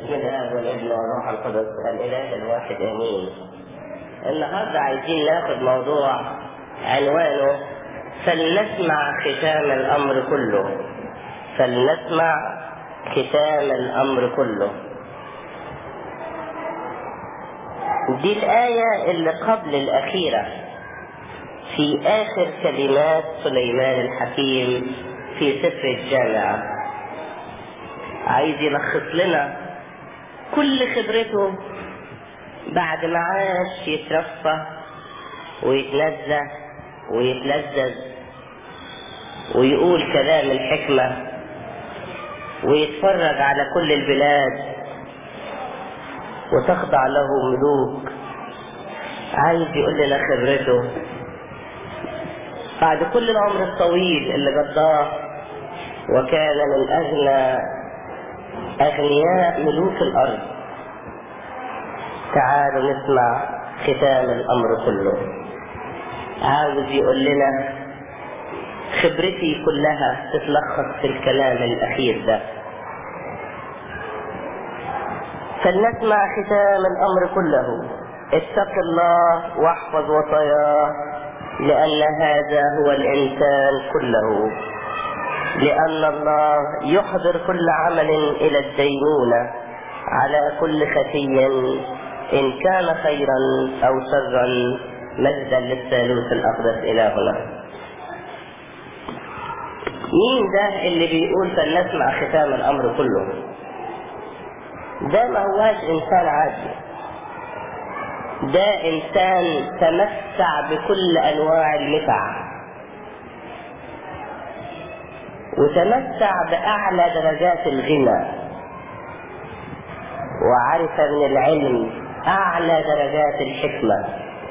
بسم الله والابن والروح القدس الاله الواحد امين. النهارده عايزين ناخد موضوع عنوانه فلنسمع ختام الامر كله. فلنسمع ختام الامر كله. دي الآية اللي قبل الأخيرة في آخر كلمات سليمان الحكيم في سفر الجامعة عايز يلخص لنا كل خبرته بعد ما عاش يترفه ويتنزه ويتلذذ ويقول كلام الحكمة ويتفرج على كل البلاد وتخضع له ملوك عايز يقول لنا خبرته بعد كل العمر الطويل اللي قضاه وكان من أغنى أغنياء ملوك الأرض تعالوا نسمع ختام الأمر كله عاوز يقول لنا خبرتي كلها تتلخص في الكلام الأخير ده فلنسمع ختام الأمر كله اتق الله واحفظ وصاياه لأن هذا هو الإنسان كله لأن الله يحضر كل عمل إلى الدينونة على كل خفي إن كان خيرا أو شرا مجدا للثالوث الأقدس إلهنا مين ده اللي بيقول فلنسمع ختام الأمر كله ده ما هواش إنسان عادي ده إنسان تمتع بكل أنواع المتع وتمتع بأعلى درجات الغنى وعرف من العلم أعلى درجات الحكمة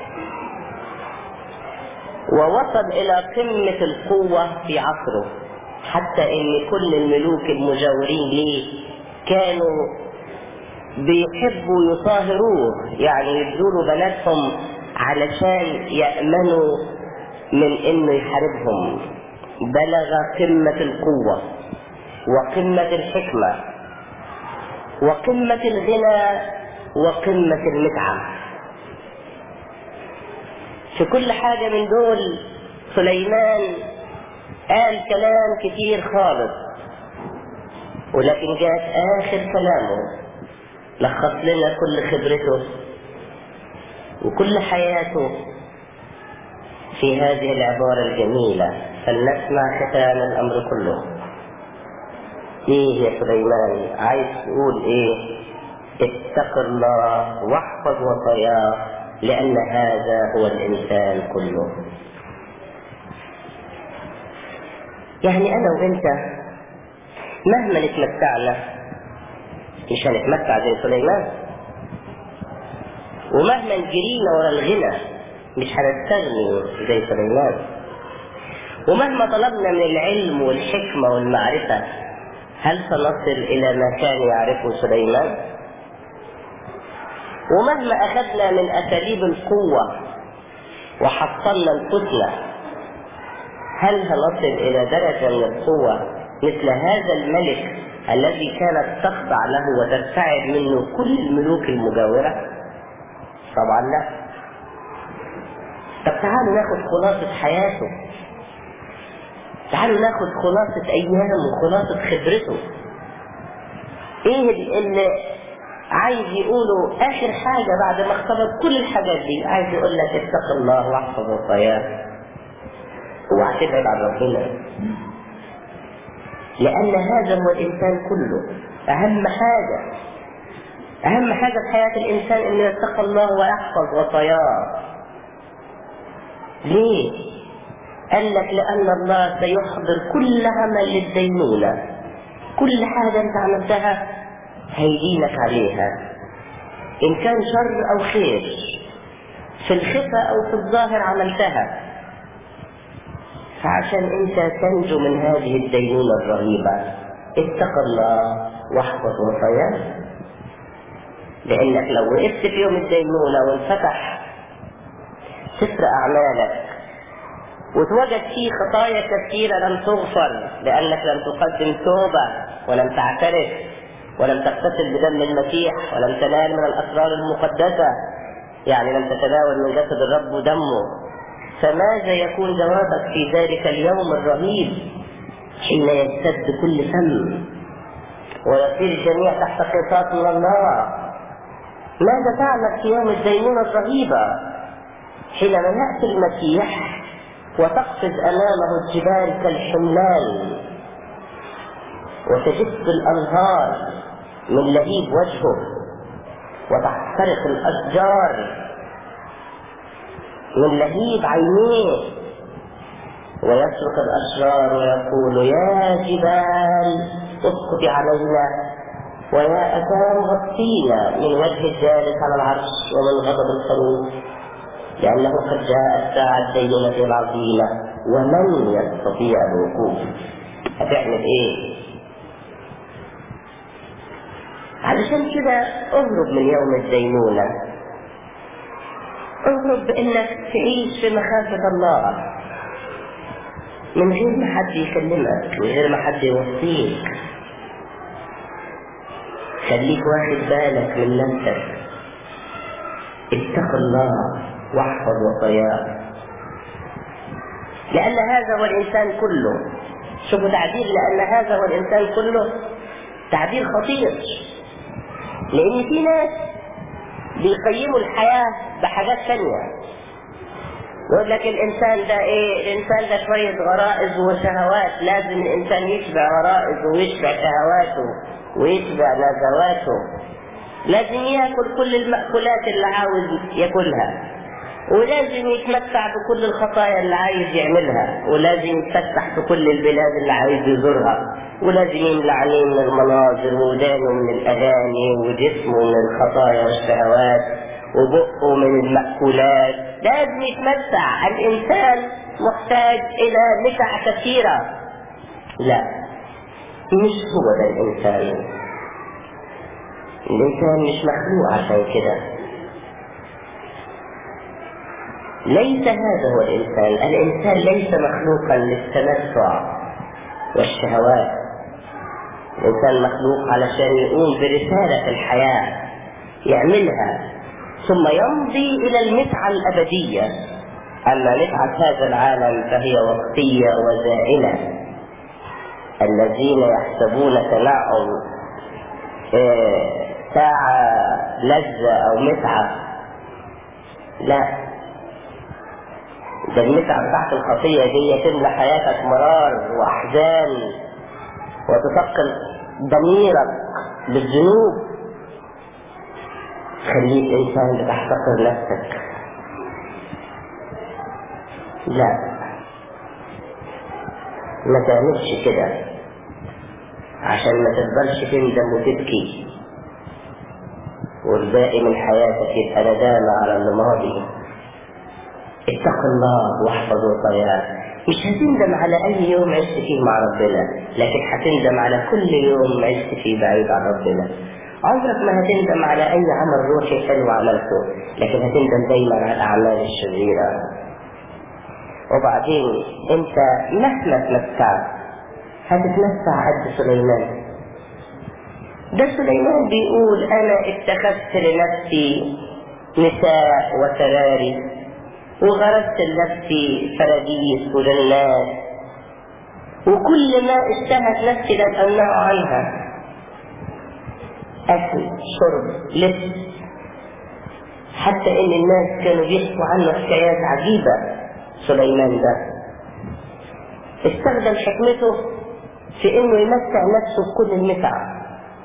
ووصل إلى قمة القوة في عصره حتى إن كل الملوك المجاورين ليه كانوا بيحبوا يطاهروه يعني يبذلوا بناتهم علشان يأمنوا من إنه يحاربهم بلغ قمة القوة وقمة الحكمة وقمة الغنى وقمة المتعة في كل حاجة من دول سليمان قال كلام كتير خالص ولكن جاءت آخر كلامه لخص لنا كل خبرته وكل حياته في هذه العبارة الجميلة فلنسمع ختام الأمر كله إيه يا سليمان عايز تقول إيه اتق الله واحفظ وصاياه لأن هذا هو الإنسان كله يعني أنا وأنت مهما اتمتعنا مش هنتمتع زي سليمان ومهما جرينا ورا الغنى مش هنستغني زي سليمان ومهما طلبنا من العلم والحكمة والمعرفة هل سنصل إلى ما كان يعرفه سليمان؟ ومهما أخذنا من أساليب القوة وحصلنا أنفسنا هل هنصل إلى درجة من القوة مثل هذا الملك الذي كانت تخضع له وترتعد منه كل الملوك المجاورة؟ طبعا لا. طب تعالوا ناخد خلاصة حياته. تعالوا ناخد خلاصة أيامه وخلاصة خبرته. إيه اللي عايز يقوله آخر حاجة بعد ما اختبر كل الحاجات دي عايز يقول لك اتق الله واحفظ وصاياه اوعى تبعد عن ربنا لأن هذا هو الإنسان كله أهم حاجة أهم حاجة في حياة الإنسان إنه يتقى الله ويحفظ وصاياه ليه؟ قال لك لأن الله سيحضر كل عمل للدينونة كل حاجة أنت عملتها هيجيلك عليها إن كان شر أو خير في الخفة أو في الظاهر عملتها فعشان أنت تنجو من هذه الدينونة الرهيبة اتق الله واحفظ وصاياه لأنك لو وقفت في يوم الدينونة وانفتح سفر أعمالك وتوجد فيه خطايا كثيرة لم تغفر لأنك لم تقدم توبة ولم تعترف ولم تغتسل بدم المسيح ولم تنال من الأسرار المقدسة يعني لم تتناول من جسد الرب ودمه فماذا يكون جوابك في ذلك اليوم الرهيب حين يسد كل فم ويصير الجميع تحت قصاص من الله ماذا تعمل في يوم الدينونة الرهيبة حينما يأتي المسيح وتقفز أمامه الجبال كالحملان وتجف الأنهار من لهيب وجهه وتحترق الأشجار من لهيب عينيه ويصرخ الأشرار ويقول يا جبال اسقطي علينا ويا أثار غطينا من وجه الجالس على العرش ومن غضب الخروف لأنه قد جاء الساعة الدينونة العظيمة ومن يستطيع الوقوف هتعمل ايه؟ علشان كده اهرب من يوم الدينونة اهرب بانك تعيش في مخافة الله من غير ما حد يكلمك من غير ما حد يوصيك خليك واخد بالك من نفسك اتق الله واحفظ وصاياه لأن هذا هو الإنسان كله شوفوا تعبير لأن هذا هو الإنسان كله تعبير خطير لأن في ناس بيقيموا الحياة بحاجات ثانية يقول لك الإنسان ده إيه؟ الإنسان ده شوية غرائز وشهوات لازم الإنسان يشبع غرائزه ويشبع شهواته ويشبع نزواته لازم ياكل كل المأكولات اللي عاوز ياكلها ولازم يتمتع بكل الخطايا اللي عايز يعملها ولازم يتفتح في كل البلاد اللي عايز يزورها ولازم يملى عينيه من المناظر ودانه من الأغاني وجسمه من الخطايا والشهوات وبقه من المأكولات لازم يتمتع الإنسان محتاج إلى متع كثيرة لا مش هو ده الإنسان الإنسان مش مخلوق عشان كده ليس هذا هو الإنسان الإنسان ليس مخلوقا للتمتع والشهوات الإنسان مخلوق علشان يقوم برسالة الحياة يعملها ثم يمضي إلى المتعة الأبدية أما متعة هذا العالم فهي وقتية وزائلة الذين يحسبون تنعم ساعة لذة أو متعة لا ده المتعة بتاعت الخطية دي تملى حياتك مرار وأحزان وتثقل ضميرك بالذنوب خليك إنسان بتحتقر نفسك لا ما تعملش كده عشان ما تفضلش تندم وتبكي والباقي من حياتك يبقى ندامة على الماضي اتق الله واحفظ وصاياه مش هتندم على اي يوم عشت فيه مع ربنا لكن هتندم على كل يوم عشت فيه بعيد عن ربنا عمرك ما هتندم على اي عمل روحي حلو عملته لكن هتندم دايما على الاعمال الشريره وبعدين انت مهما تمتعت هتتمتع قد سليمان ده سليمان بيقول انا اتخذت لنفسي نساء وسراري وغرست لنفسي فراديس وجنات وكل ما اشتهت نفسي لم امنع عنها اكل شرب لبس حتى ان الناس كانوا بيحكوا عنه حكايات عجيبه سليمان ده استخدم حكمته في انه يمتع نفسه بكل المتع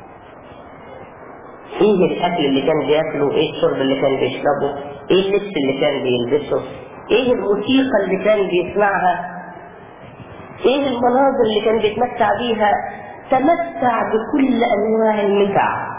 ايه الاكل اللي كان بياكله ايه الشرب اللي كان بيشربه ايه اللبس اللي كان بيلبسه ايه الموسيقى اللي كان بيسمعها ايه المناظر اللي كان بيتمتع بيها تمتع بكل انواع المتع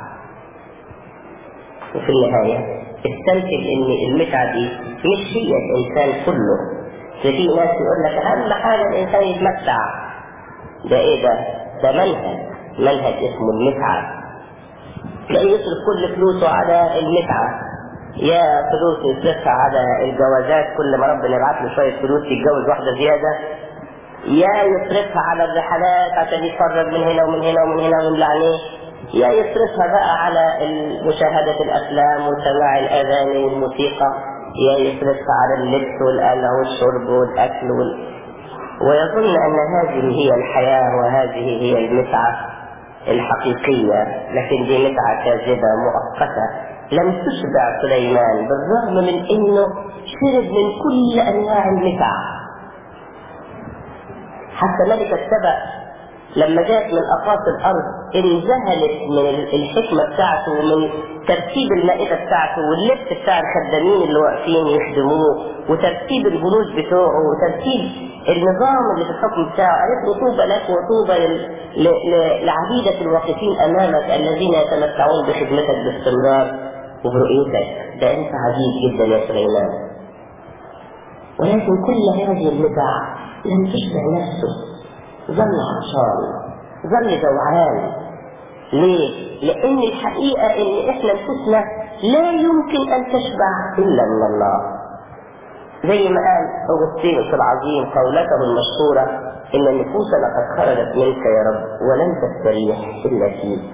وفي النهاية استنتج ان المتعة دي مش هي الانسان كله في ناس يقول لك اهم حاجة الانسان يتمتع ده ايه ده ده منهج منهج اسمه المتعة تلاقيه يصرف كل فلوسه على المتعة يا فلوس يصرفها على الجوازات كل ما ربنا يبعت له شوية فلوس يتجوز واحدة زيادة يا يصرفها على الرحلات عشان يتفرج من هنا ومن هنا ومن هنا ومن عينيه يا يصرفها بقى على مشاهدة الأفلام وسماع الأغاني والموسيقى يا يصرفها على اللبس والقلع والشرب والأكل وال... ويظن أن هذه هي الحياة وهذه هي المتعة الحقيقية لكن دي متعة كاذبة مؤقتة لم تشبع سليمان بالرغم من أنه شرب من كل أنواع المتع حتى ملكة سبأ لما جاءت من أقاصي الأرض انذهلت من الحكمة بتاعته ومن ترتيب المائدة بتاعته واللبس بتاع الخدامين اللي واقفين يخدموه وترتيب الجلوس بتوعه وترتيب النظام اللي في الحكم بتاعه قالت له طوبى لك وطوبى لعبيدة الواقفين أمامك الذين يتمتعون بخدمتك باستمرار وبرؤيتك ده أنت عجيب جدا يا سليمان ولكن كل هذه المتع لم تشبع نفسه ظل عطشان ظل جوعان ليه؟ لأن الحقيقة إن إحنا نفوسنا لا يمكن أن تشبع إلا من الله زي ما قال أغسطينوس العظيم قولته المشهورة إن النفوس لقد خرجت منك يا رب ولن تستريح إلا فيك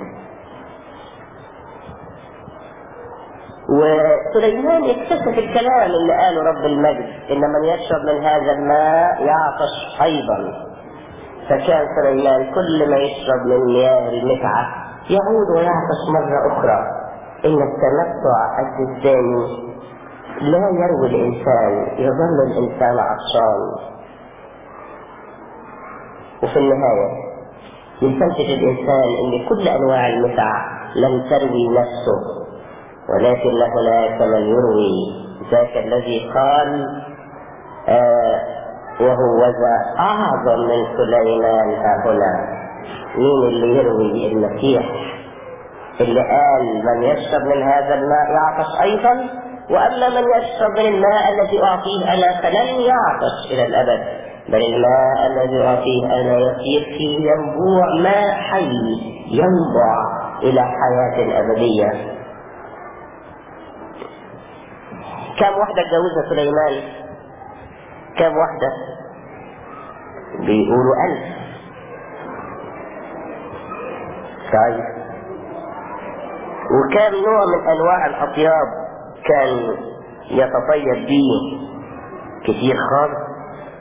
وسليمان اكتشف الكلام اللي قاله رب المجد إن من يشرب من هذا الماء يعطش أيضا فكان سليمان كل ما يشرب من مياه المتعة يعود ويعطش مرة أخرى إن التمتع الجسداني لا يروي الإنسان يظل الإنسان عطشان وفي النهاية يستنتج الإنسان أن كل أنواع المتع لم تروي نفسه ولكن هناك من يروي ذاك الذي قال آه وهو ذا أعظم من سليمان هنا مين اللي يروي المسيح اللي قال من يشرب من هذا الماء يعطش أيضا وأما من يشرب من الماء الذي أعطيه أنا فلن يعطش إلى الأبد بل الماء الذي أعطيه أنا يصير فيه ينبوع ماء حي ينبع إلى حياة أبدية كم واحدة اتجوزها سليمان كم واحدة بيقولوا ألف طيب وكم نوع من أنواع الأطياب كان يتطيب به كتير خالص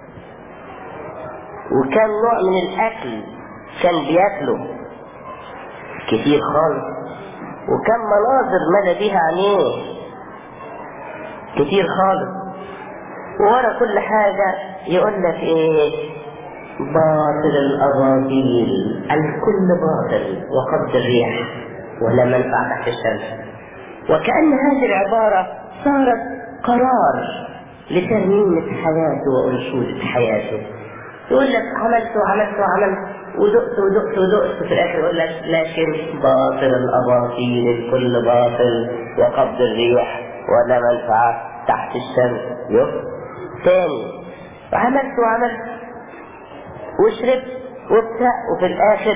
وكم نوع من الأكل كان بياكله كتير خالص وكم مناظر مدى بيها عينيه كتير خالص ورا كل حاجة يقول لك ايه باطل الأباطيل الكل باطل وقبض الريح ولا منفع تحت الشمس وكأن هذه العبارة صارت قرار لترميمة حياته وأنشودة حياته يقول لك عملت وعملت وعملت ودقت ودقت ودقت في الآخر يقول لك لكن باطل الأباطيل الكل باطل وقبض الريح ولا منفعة تحت الشمس يب تاني عملت وعملت وشربت وبتاع وفي الاخر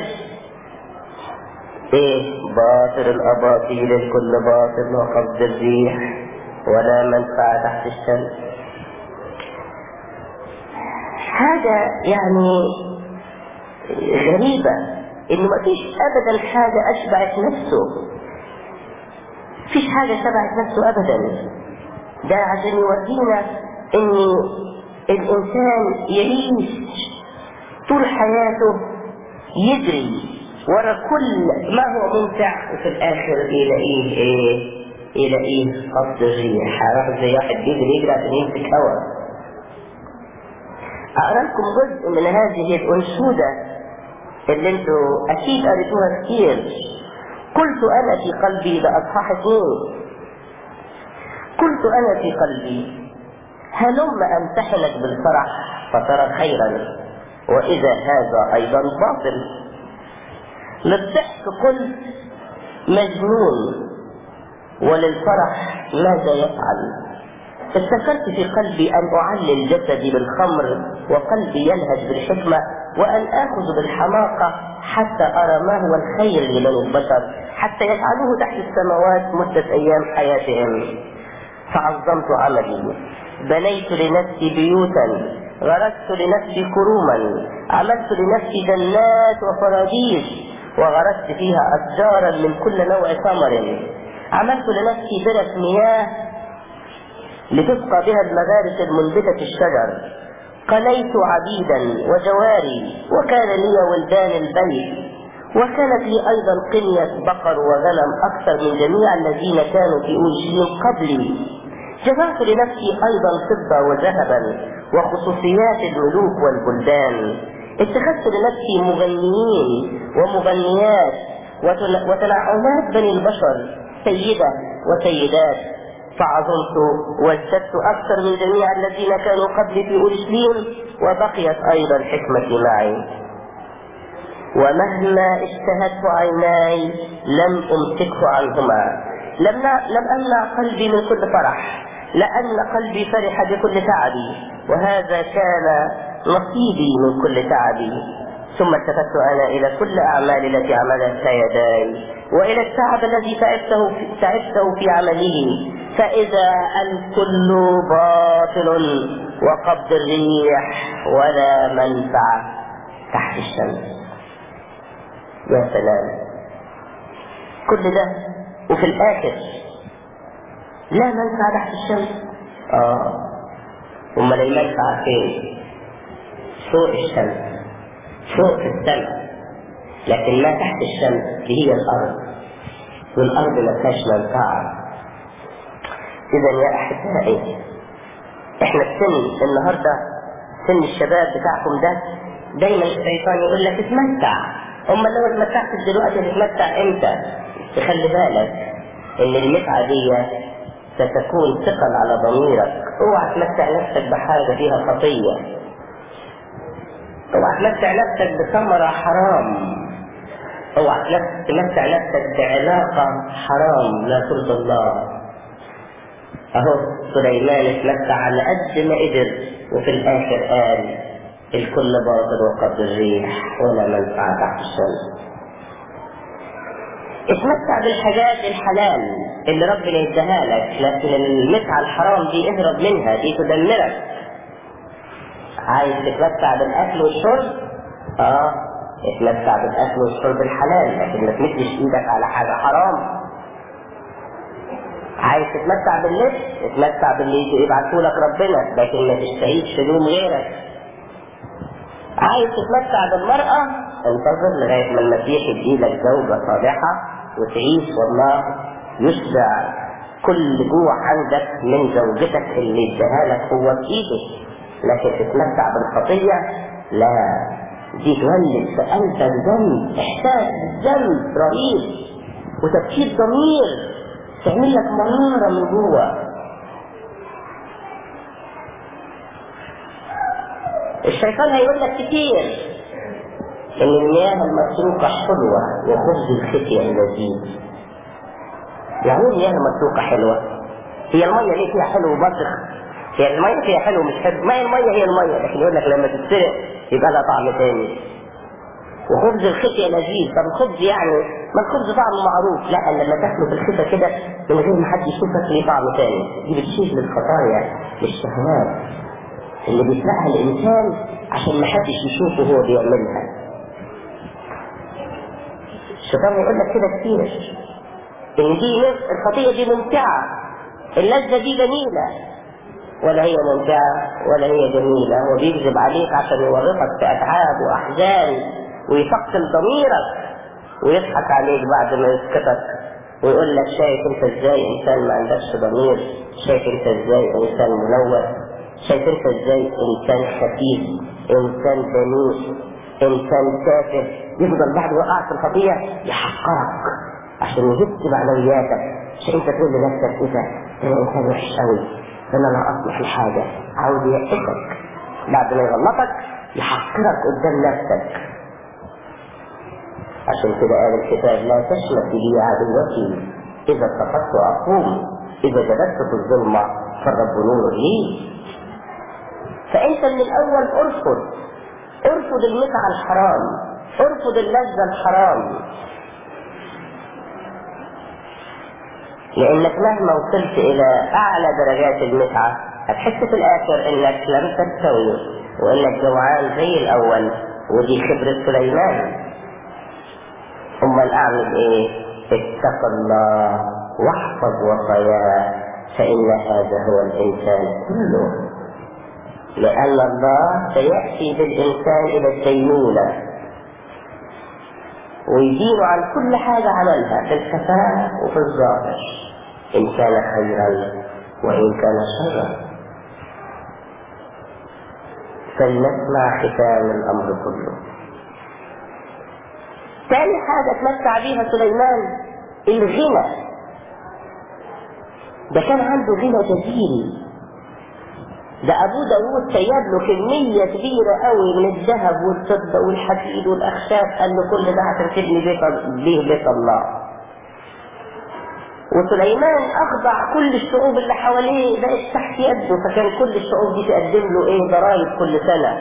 ايه باطل الاباطيل الكل باطل وقبض الريح ولا منفعة تحت الشمس حاجة يعني غريبة انه ما فيش ابدا حاجة اشبعت نفسه فيش حاجة شبعت نفسه ابدا ده عشان يورينا ان الانسان يعيش طول حياته يجري ورا كل ما هو ممتع وفي الاخر يلاقيه ايه يلاقيه قبض الريح عارف زي واحد بيجري يجري عشان يمسك هوا اقرا لكم جزء من هذه الانشوده اللي انتوا اكيد قريتوها كتير قلت انا في قلبي ده اصحاح اثنين قلت انا في قلبي هلم امتحنك بالفرح فترى خيرا وإذا هذا أيضا باطل للضحك قلت مجنون وللفرح ماذا يفعل افتكرت في قلبي أن أعلل جسدي بالخمر وقلبي يلهج بالحكمة وأن آخذ بالحماقة حتى أرى ما هو الخير لبني البشر حتى يفعلوه تحت السماوات مدة أيام حياتهم فعظمت عملي بنيت لنفسي بيوتا غرست لنفسي كروما عملت لنفسي جنات وفراديس وغرست فيها أشجارا من كل نوع ثمر عملت لنفسي برك مياه لتسقى بها المغارس المنبتة الشجر قليت عبيدا وجواري وكان لي ولدان البيت وكانت لي أيضا قنية بقر وغنم أكثر من جميع الذين كانوا في أورشليم قبلي جمعت لنفسي أيضا فضة وذهبا وخصوصيات الملوك والبلدان اتخذت لنفسي مغنيين ومغنيات وتنعمات بني البشر سيدة وسيدات فعظمت وازددت أكثر من جميع الذين كانوا قبلي في أورشليم وبقيت أيضا حكمتي معي ومهما اشتهته عيناي لم أمسكه عنهما لم لم أمنع قلبي من كل فرح لأن قلبي فرح بكل تعبي وهذا كان نصيبي من كل تعبي ثم التفت أنا إلى كل أعمال التي عملتها يداي وإلى التعب الذي تعبته في, تعبته في عمله فإذا الكل باطل وقبض الريح ولا منفعة تحت الشمس يا سلام كل ده وفي الآخر لا منفعة تحت الشمس آه أمال المنفعة فين؟ فوق الشمس فوق في السماء لكن ما تحت الشمس هي الأرض والأرض ما فيهاش منفعة إذا يا أحبائي إحنا السن النهاردة سن الشباب بتاعكم ده دايما الشيطان يقول لك اتمتع أما لو اتمتعت دلوقتي هتتمتع إمتى؟ تخلي بالك إن المتعة دي ستكون ثقل على ضميرك اوعى تمتع نفسك بحاجة فيها خطية اوعى تمتع نفسك بثمرة حرام اوعى تمتع نفسك بعلاقة حرام لا ترضى الله اهو سليمان اتمتع على قد ما قدر وفي الاخر قال الكل باطل وقبض الريح ولا منفعة تحت الشمس اتمتع بالحاجات الحلال اللي ربنا يديها لك لكن المتعة الحرام دي اهرب منها دي تدمرك عايز تتمتع بالاكل والشرب اه اتمتع بالاكل والشرب الحلال لكن ما تمدش ايدك على حاجه حرام عايز تتمتع باللبس اتمتع باللي يبعته لك ربنا لكن ما تشتهيش هدوم غيرك عايز تتمتع بالمرأة انتظر لغاية ما المسيح يديلك زوجة صالحة وتعيش والله يشبع كل جوع عندك من زوجتك اللي اداها لك هو بإيدك لكن تتمتع بالخطية لا دي تولد في قلبك ذنب احساس بالذنب رهيب وتفكير ضمير تعمل لك مرارة من جوه الشيطان هيقول لك كتير ان المياه المسروقة حلوة وخبز الختية لذيذ يعني ايه المياه المسروقة حلوة؟ هي المية ليه فيها حلو وبطخ هي المية فيها حلو مش حلو ما هي المية هي المية لكن يقول لك لما تتسرق يبقى لها طعم تاني وخبز الختية لذيذ طب الخبز يعني ما الخبز طعمه معروف لا لما تاكله في الختة كده من غير ما حد يشوفك ليه طعم تاني دي بتشيل للخطايا للشهوات اللي بيسرقها الانسان عشان ما حدش يشوفه وهو بيعملها الشيطان يقول لك كده كتير ان دي الخطيه دي ممتعه اللذه دي جميله ولا هي ممتعه ولا هي جميله هو بيكذب عليك عشان يورطك في اتعاب واحزان ويثقل ضميرك ويضحك عليك بعد ما يسكتك ويقول لك شايف انت ازاي انسان ما عندكش ضمير شايف انت ازاي انسان منور شايف انت ازاي انسان خفيف انسان دنيء انسان تافه يفضل بعد وقع في الخطيه يحقرك عشان يهز معنوياتك عشان انت تقول لنفسك ايه ده انا انسان وحش قوي انا لا اصلح لحاجه عاوز يحسك بعد ما يغلطك يحقرك قدام نفسك عشان كده قال الكتاب لا تشمت لي عدوتي اذا اتخذت اقوم اذا جلست في الظلمه فالرب نور لي فانت من الاول ارفض ارفض المتعة الحرام ارفض اللذة الحرام لانك مهما وصلت الى اعلى درجات المتعة هتحس في الاخر انك لم تستوي وانك جوعان زي الاول ودي خبرة سليمان اعمل ايه اتق الله واحفظ وصاياه فان هذا هو الانسان كله لان الله سياتي بالانسان الى الدينونه ويدين عن كل حاجه عملها في الخفاء وفي الظاهر ان كان خيرا وان كان شرا فلنسمع ختام الامر كله ثاني حاجة تمتع بيها سليمان الغنى ده كان عنده غنى جزيل ده أبو داوود سيب له كمية كبيرة قوي من الذهب والفضة والحديد والأخشاب قال له كل ده عشان تبني بيت بيه بيت الله وسليمان أخضع كل الشعوب اللي حواليه بقت تحت يده فكان كل الشعوب دي تقدم له إيه ضرائب كل سنة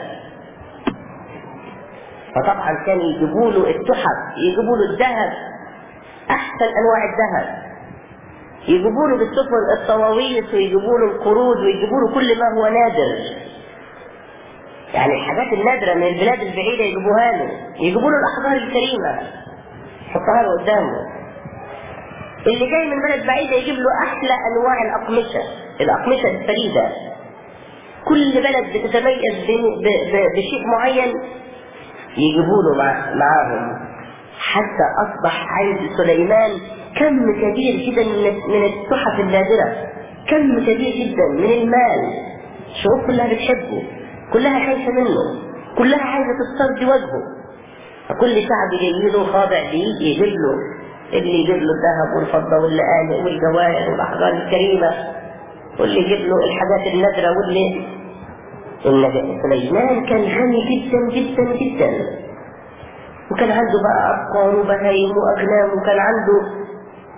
فطبعا كان يجيبوا له التحف يجيبوا له الذهب احسن انواع الذهب يجيبوا له بالسفن الطواويس ويجيبوا له القرود ويجيبوا له كل ما هو نادر يعني الحاجات النادرة من البلاد البعيدة يجيبوها له يجيبوا له الأحجار الكريمة يحطها له قدامه اللي جاي من بلد بعيدة يجيب له أحلى أنواع الأقمشة الأقمشة الفريدة كل بلد بتتميز بشيء معين يجيبوا له مع معاهم حتى أصبح عند سليمان كم كبير جدا من من التحف النادرة كم كبير جدا من المال الشعوب كلها بتحبه كلها خايفة منه كلها عايزة تسترضي وجهه فكل شعب جاي له خاضع ليه يجيب له اللي يجيب له الذهب والفضة واللآلئ والجواهر والأحجار الكريمة واللي يجيب له الحاجات النادرة واللي إن سليمان كان غني جدا جدا جدا وكان عنده بقى أبقار وبهايم وأغنام وكان عنده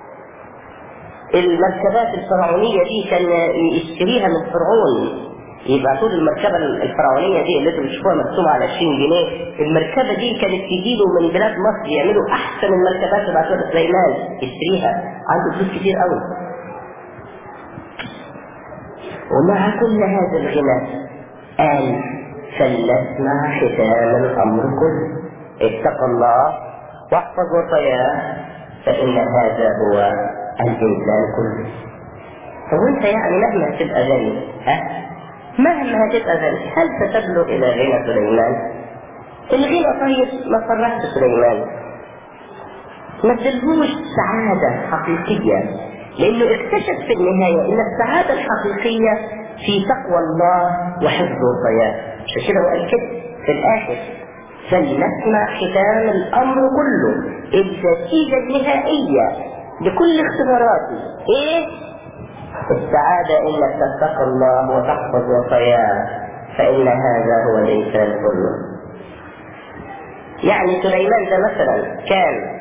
المركبات الفرعونية دي كان يشتريها من فرعون يبعثوا له المركبة الفرعونية دي اللي انتوا بتشوفوها مرسومة على 20 جنيه المركبة دي كانت تجي له من بلاد مصر يعملوا أحسن المركبات يبعثوها لسليمان يشتريها عنده فلوس كتير قوي ومع كل هذا الغنى قال فلنسمع ختام الامر كله اتق الله واحفظ وصاياه فان هذا هو الانسان كله هو انت يعني مهما هتبقى غني ها مهما هتبقى غني هل ستبلغ الى غنى سليمان الغنى طيب ما فرحت سليمان ما ادلهوش سعادة حقيقية لأنه اكتشف في النهاية أن السعادة الحقيقية في تقوى الله وحفظ وصاياه عشان كده هو قال كده في الآخر فلنسمع ختام الأمر كله النتيجة النهائية لكل اختباراتي إيه؟ السعادة إنك تتقى الله وتحفظ وصاياه فإن هذا هو الإنسان كله يعني سليمان ده مثلا كان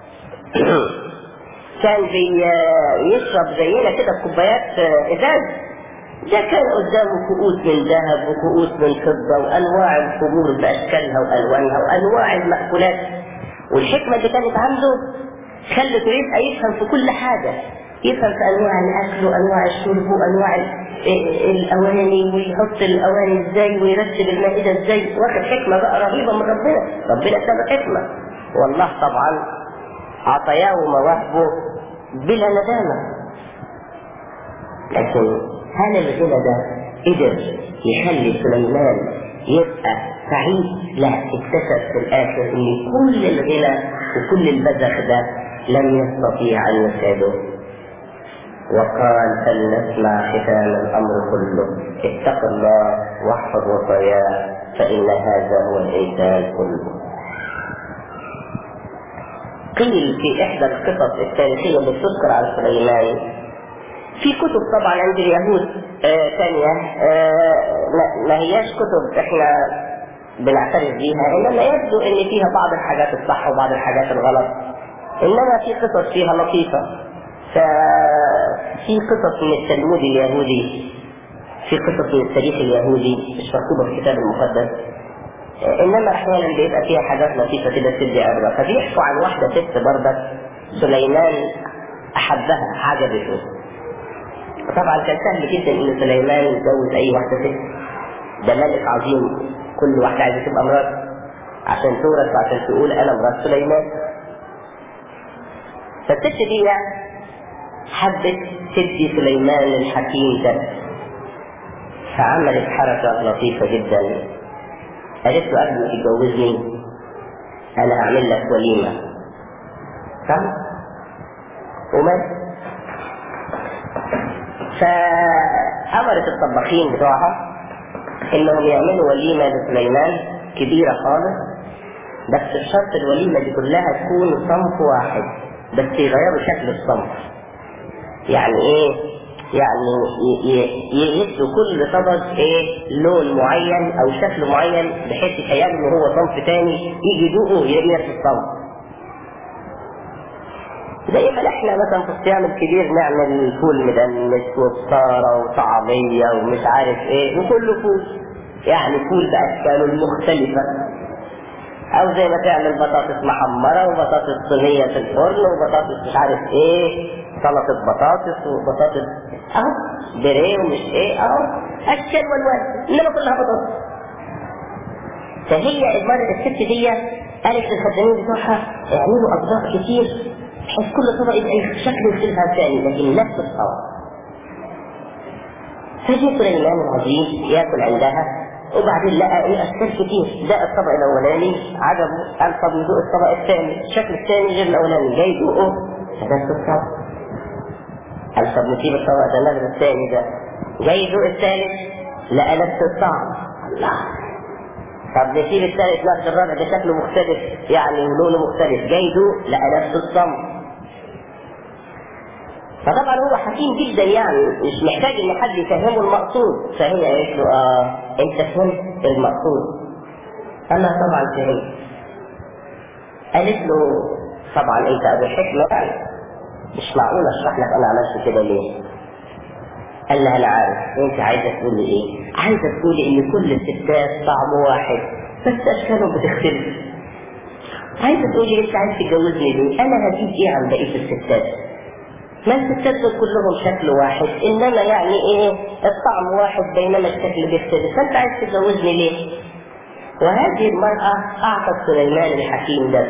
كان بيشرب زينا كده كوبايات ازاز ده كان قدامه كؤوس من ذهب وكؤوس من فضة وأنواع الخمور بأشكالها وألوانها وأنواع المأكولات والحكمة اللي كانت عنده خلته يبقى يفهم في كل حاجة يفهم في أنواع الأكل وأنواع الشرب وأنواع الأواني ويحط الأواني إزاي ويرتب المائدة إزاي واخد حكمة بقى رهيبة من ربنا ربنا سبب حكمة والله طبعا عطياه مواهبه بلا ندامة لكن هل الغنى ده قدر يخلي سليمان يبقى سعيد؟ لا اكتشف في الاخر ان كل الغنى وكل البذخ ده لم يستطيع ان يسعده وقال فلنسمع ختام الامر كله اتق الله واحفظ وصاياه فان هذا هو الانسان كله قيل في احدى القصص التاريخيه اللي بتذكر عن سليمان في كتب طبعا عند اليهود آه ثانية آه ما هياش كتب احنا بنعترف بيها انما يبدو ان فيها بعض الحاجات الصح وبعض الحاجات الغلط انما في قصص فيها لطيفة ففي قصص من التلمود اليهودي في قصص من التاريخ اليهودي مش مكتوبة في الكتاب المقدس انما احيانا بيبقى فيها حاجات لطيفة كده تدي عبرة فبيحكوا عن واحدة ست برضك سليمان احبها عجبته طبعا كان سهل جدا ان سليمان يتجوز اي واحده ست ده ملك عظيم كل واحده عايزه تبقى مرات عشان تورث وعشان تقول انا مرات سليمان فالست دي حبت تدي سليمان الحكيم ده فعملت حركة لطيفة جدا قالت له قبل ما تتجوزني أنا هعمل لك وليمة صح؟ ومات فأمرت الطباخين بتوعها إنهم يعملوا وليمة لسليمان كبيرة خالص بس الشرط الوليمة دي كلها تكون صنف واحد بس يغيروا شكل الصنف يعني ايه يعني يدوا كل طبق ايه لون معين او شكل معين بحيث يتهيأ ان هو صنف تاني يجي يدوقه يلاقيه نفس الصنف زي ما احنا مثلا في الصيام الكبير نعمل فول مدمس وبصاره وطعميه ومش عارف ايه وكله فول يعني فول باشكاله المختلفه او زي ما تعمل بطاطس محمره وبطاطس صينيه في الفرن وبطاطس مش عارف ايه سلطه بطاطس وبطاطس اهو بريه ومش ايه اهو اشكال والوان انما كلها بطاطس فهي المرة الست دي قالت للخدامين بتوعها اعملوا اطباق كتير بحيث كل طبق يبقى شكله يختلف عن الثاني لكن نفس الطبق فجي سليمان العظيم ياكل عندها وبعدين لقى ايه اشكال كتير ده الطبق الاولاني عجبه قال طب ندوق الطبق الثاني الشكل الثاني غير الاولاني جاي يدوقه نفس الطبق قال طب نسيب الطبق ده ناخد الثاني ده جاي يدوق الثالث لقى نفس الطعم الله طب نسيب الثالث ناخد الرابع ده شكله مختلف يعني ولونه مختلف جاي يدوق لقى نفس الصمت فطبعا هو حكيم جدا يعني مش محتاج ان حد يفهمه المقصود فهي قالت له اه انت فهمت المقصود انا طبعا فهمت قالت له طبعا انت ابو حكمه يعني مش معقول اشرح لك انا عملت كده ليه قال لها انا عارف انت عايزه تقولي ايه عايزه تقولي ان كل الستات طعم واحد بس اشكالهم بتختلف عايزه تقولي انت عايز تتجوزني ليه انا هجيب ايه عن بقيه الستات ما الستات دول كلهم شكل واحد انما يعني ايه الطعم واحد بينما الشكل بيختلف فانت عايز تتجوزني ليه وهذه المرأة أعطت سليمان الحكيم ده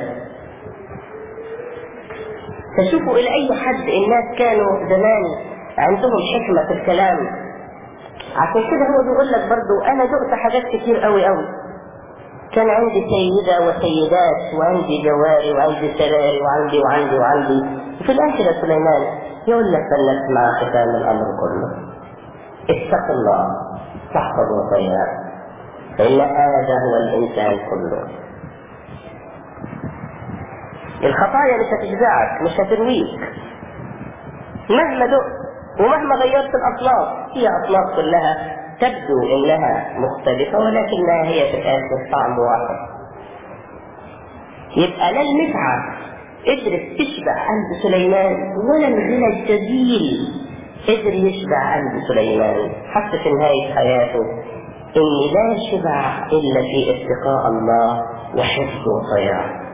فشوفوا إلى أي حد الناس كانوا زمان عندهم حكمة في الكلام عشان كده هو بيقول لك برضو أنا دقت حاجات كتير قوي قوي كان عندي سيدة وسيدات وعندي جواري وعندي سراري وعندي وعندي وعندي وفي الآخر يا سليمان يقول لك بل مع ختام الأمر كله اتق الله تحفظ وصيات فإن هذا هو الإنسان كله الخطايا مش هتجزعك مش هترويك مهما دقت ومهما غيرت الأصناف هي أصناف كلها تبدو إنها مختلفة ولكنها هي في الآخر طعم واحد يبقى لا المتعة قدرت تشبع قلب سليمان ولا الغنى الجزيل قدر يشبع قلب سليمان حتى في نهاية حياته إن لا شبع إلا في اتقاء الله وحفظ وصيام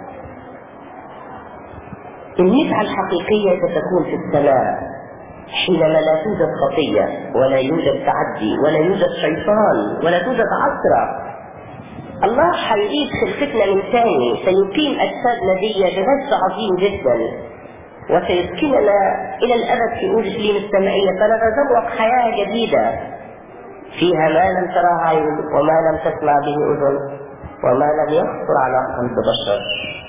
المتعة الحقيقية ستكون في السماء حينما لا توجد خطية ولا يوجد تعدي ولا يوجد شيطان ولا توجد عثرة الله هيعيد خلقتنا من ثاني سيقيم أجسادنا دي بمجد عظيم جدا وسيسكننا إلى الأبد في أورشليم السمائية فنتذوق حياة جديدة فيها ما لم تراه عين وما لم تسمع به أذن وما لم يخطر على قلب بشر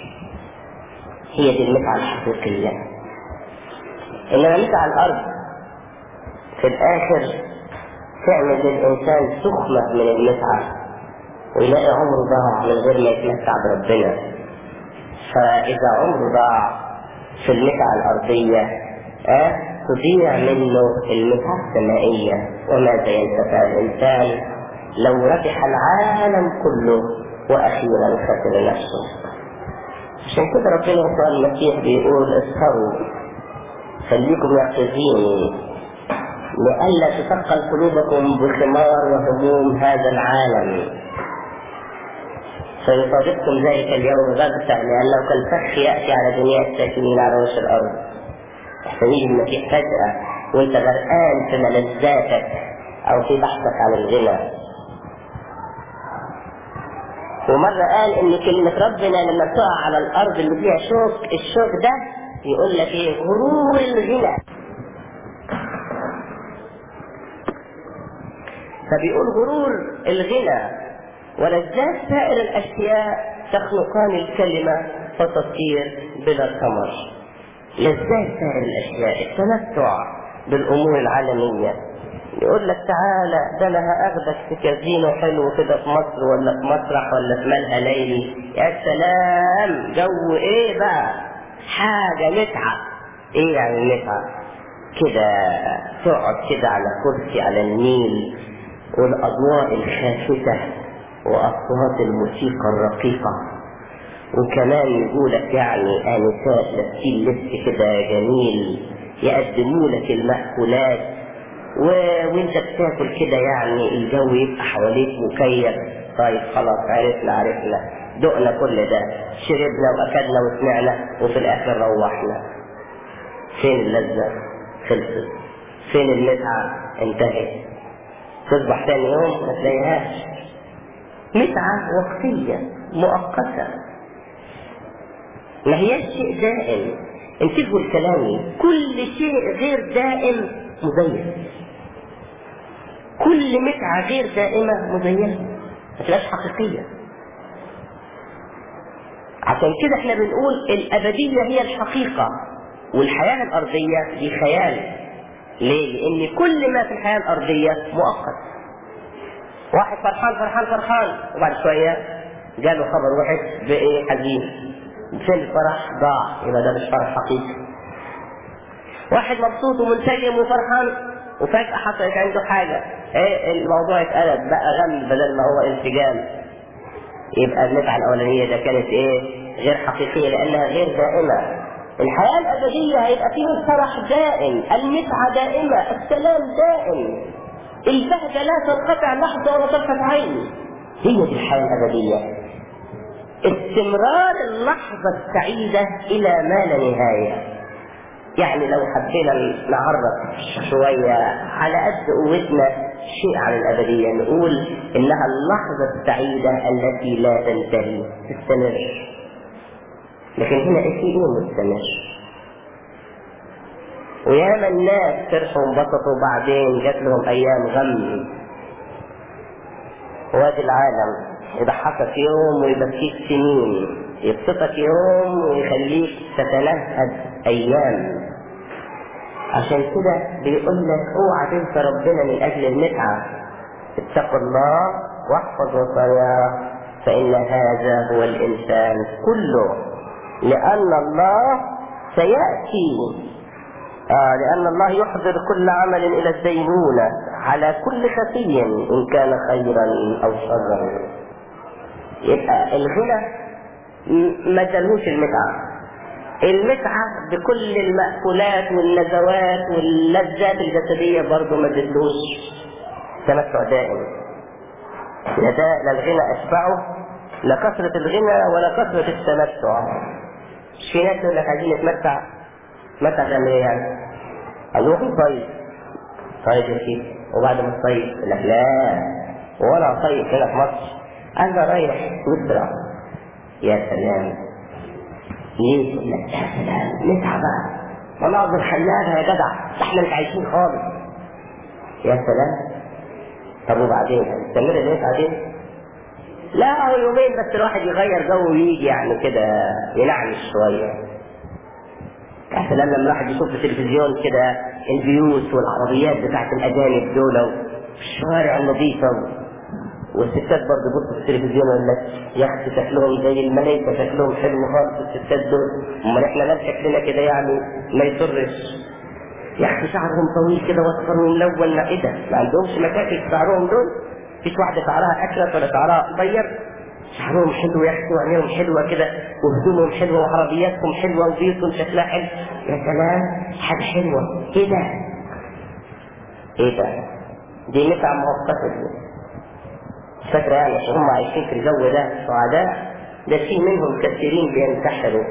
هي دي المتعة الحقيقية إنما متعة الأرض في الآخر تعمل للإنسان سخمة من المتعة ويلاقي عمره ضاع من غير ما يتمتع بربنا فإذا عمره ضاع في المتعة الأرضية أه تضيع منه المتعة السمائية وماذا ينتفع الإنسان لو ربح العالم كله وأخيرا خسر نفسه عشان كده ربنا يسوع المسيح بيقول اسهروا خليكم يقظين لئلا تثقل قلوبكم بخمار وهموم هذا العالم فيصادفكم ذلك اليوم غبتا لأنه كالفخ يأتي على جميع الساكنين على وجه الأرض يحتويه المسيح فجأة وانت غرقان في ملذاتك أو في بحثك عن الغنى ومرة قال إن كلمة ربنا لما تقع على الأرض اللي فيها شوك الشوك ده يقول لك ايه غرور الغنى فبيقول غرور الغنى ولذات سائر الاشياء تخلقان الكلمه فتصير بلا ثمر لذات سائر الاشياء التمتع بالامور العالميه يقول لك تعالى ده انا هاخدك في كازينو حلو كده في مصر ولا في مسرح ولا في ملهى ليلي يا سلام جو ايه بقى حاجه متعه ايه يعني المتعه كده تقعد كده على كرسي على النيل والاضواء الخافتة واصوات الموسيقى الرقيقة وكمان يقولك يعني انسات لابسين لبس كده جميل يقدموا لك المأكولات و... وانت بتاكل كده يعني الجو يبقى حواليك مكيف طيب خلاص عرفنا عرفنا دقنا كل ده شربنا واكلنا وسمعنا وفي الاخر روحنا فين اللذة خلصت فين المتعة انتهت تصبح ثاني يوم ما تلاقيهاش متعة وقتية مؤقتة ما هياش شيء دائم انتبهوا لكلامي كل شيء غير دائم مزيف كل متعة غير دائمة مزيفة ما تبقاش حقيقية عشان كده احنا بنقول الأبدية هي الحقيقة والحياة الأرضية دي خيال ليه؟ لأن كل ما في الحياة الأرضية مؤقت واحد فرحان فرحان فرحان وبعد شوية جاله خبر وحش بإيه حزين فين الفرح ضاع يبقى ده مش فرح حقيقي واحد مبسوط ومنسجم وفرحان وفجأة حصلت عنده حاجة ايه الموضوع اتقلب بقى غم بدل ما هو انسجام يبقى المتعة الأولانية ده كانت ايه غير حقيقية لأنها غير دائمة الحياة الأبدية هيبقى فيها الفرح دائم المتعة دائمة السلام دائم البهجة لا تنقطع لحظة ولا طرفة عين هي دي الحياة الأبدية استمرار اللحظة السعيدة إلى ما لا نهاية يعني لو حبينا نعرف شوية على قد قوتنا شيء عن الأبدية نقول إنها اللحظة السعيدة التي لا تنتهي تستمر لكن هنا في ايه مستمر وياما الناس فرحوا وانبسطوا وبعدين جات لهم ايام غم وادي العالم يضحكك يوم ويبكيك سنين يبسطك يوم ويخليك تتلهد ايام عشان كده بيقول لك اوعى تنسى ربنا من اجل المتعه اتقوا الله واحفظ وصاياه فان هذا هو الانسان كله لأن الله سيأتي آه لأن الله يحضر كل عمل إلى الدينونة على كل خفي إن كان خيرا أو شرا يبقى الغنى ما ادالهوش المتعة المتعة بكل المأكولات والنزوات واللذات الجسدية برضه ما ادالهوش تمتع دائم لا ده لا الغنى أشبعه لا كثرة الغنى ولا كثرة التمتع مش في ناس يقول لك عايزين نتمتع متى تعمل ايه يعني؟ هنروح نصيف طيب يا سيدي وبعد ما تصيف يقول لك لا وانا صيف هنا في مصر انا رايح سويسرا يا سلام ليه؟ يقول لك يا سلام نتعب بقى مناظر خلابه يا جدع احنا مش عايشين خالص يا سلام طب وبعدين هنستمر المتعه دي؟ لا هو يومين بس الواحد يغير جو ويجي يعني كده ينعنش شويه يا سلام لما الواحد يشوف في التلفزيون كده البيوت والعربيات بتاعت الاجانب دول والشوارع النظيفه والستات برضه يبصوا في التلفزيون يقول لك يا اختي شكلهم زي الملايكه شكلهم حلو خالص الستات دول امال احنا مال شكلنا كده يعني ما يسرش يا اختي شعرهم طويل كده واصفر وملون لا ايه ده ما عندهمش مشاكل في شعرهم دول مفيش واحده شعرها اكلت ولا شعرها ابيض شعرهم حلو يا اختي وعينيهم حلوه كده وهدومهم حلوه وعربياتهم حلوه وبيوتهم شكلها حلو يا سلام حاجه حلوه ايه ده؟ ايه ده؟ دي متعه مؤقته دي فاكره يعني عشان هم عايشين في الجو ده سعداء ده في منهم كثيرين بينتحروا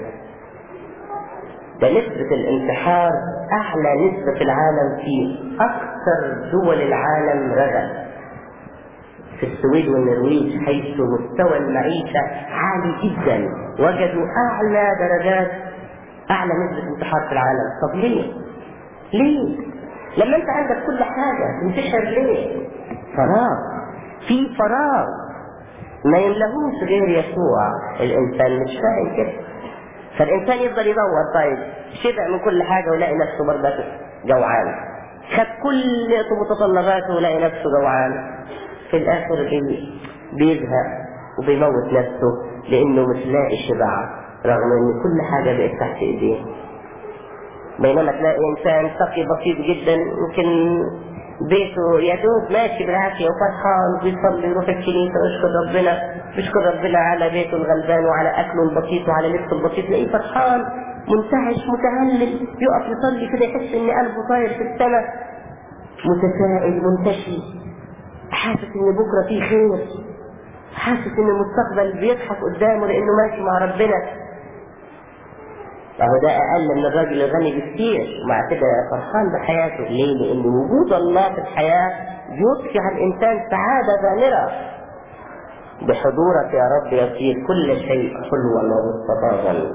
ده نسبة الانتحار أعلى نسبة في العالم في أكثر دول العالم رغد في السويد والنرويج حيث مستوى المعيشة عالي جدا وجدوا أعلى درجات اعلى نسبه انتحار في العالم طب ليه ليه لما انت عندك كل حاجه تنتشر ليه فراغ في فراغ ما يملهوش غير يسوع الانسان مش فاهم كده فالانسان يفضل يدور طيب شبع من كل حاجه ويلاقي نفسه برضه جوعان خد كل متطلباته ويلاقي نفسه جوعان في الاخر بي- بيزهق وبيموت نفسه لانه مش لاقي شبع رغم ان كل حاجه بقت تحت ايديه بينما تلاقي انسان تقي بسيط جدا يمكن بيته يا دوب ماشي بالعافيه وفرحان بيصلي يروح الكنيسه ويشكر ربنا بيشكر ربنا على بيته الغلبان وعلى اكله البسيط وعلى لبسه البسيط تلاقيه فرحان منتعش متهلل يقف يصلي كده يحس ان قلبه طاير في السماء متفائل منتشي حاسس ان بكره فيه خير حاسس ان المستقبل بيضحك قدامه لانه ماشي مع ربنا فهو ده اقل من الراجل الغني بكثير ومع كده فرحان بحياته ليه؟ لان وجود الله في الحياه يضفي على الانسان سعاده غامره بحضورك يا رب يصير كل شيء حلوا ومستطابا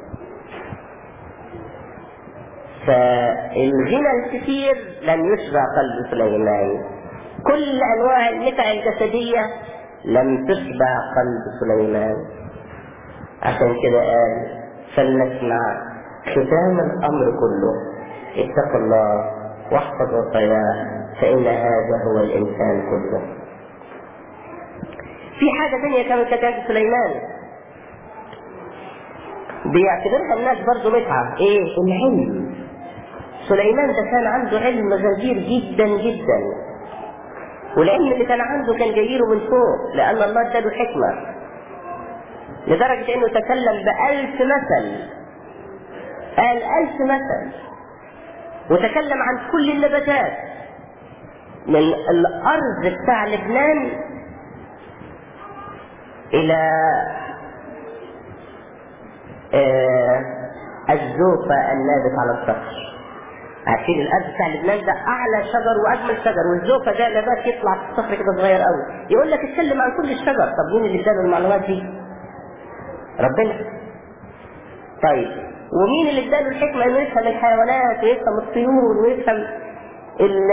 فالغنى الكثير لم يشبع قلب سليمان كل انواع المتع الجسديه لم تشبع قلب سليمان عشان كده قال فلنسمع ختام الامر كله اتق الله واحفظ وصاياه فان هذا هو الانسان كله في حاجه ثانيه كانت كتاب سليمان بيعتبرها الناس برضه متعه ايه العلم سليمان ده كان عنده علم غزير جدا جدا والعلم اللي كان عنده كان جايله من فوق لان الله اداله حكمه لدرجة انه تكلم بألف مثل قال ألف مثل وتكلم عن كل النباتات من الأرض بتاع لبنان إلى آه الزوفة النابت على الصخر عارفين الارض بتاع لبنان ده اعلى شجر واجمل شجر والزوفه ده نبات يطلع في الصخر كده صغير قوي يقول لك اتكلم عن كل الشجر طب مين اللي اداله المعلومات دي؟ ربنا طيب ومين اللي اداله الحكمه انه يفهم الحيوانات ويفهم الطيور ويفهم ال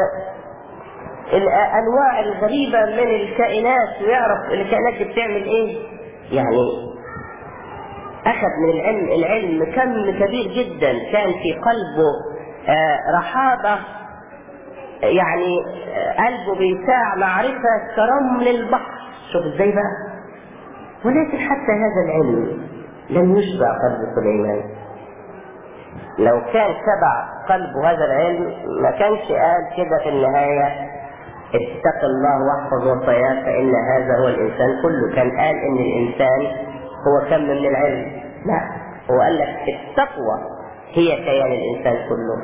الانواع الغريبه من الكائنات ويعرف الكائنات دي بتعمل ايه يعني اخذ من العلم العلم كم كبير جدا كان في قلبه آه رحابه يعني آه قلبه بيساع معرفه كرمل البحر شوف ازاي بقى ولكن حتى هذا العلم لم يشبع قلب سليمان لو كان شبع قلبه هذا العلم ما كانش قال كده في النهاية اتق الله واحفظ وصاياه فإن هذا هو الإنسان كله كان قال إن الإنسان هو كم من العلم لا هو قال لك التقوى هي كيان الإنسان كله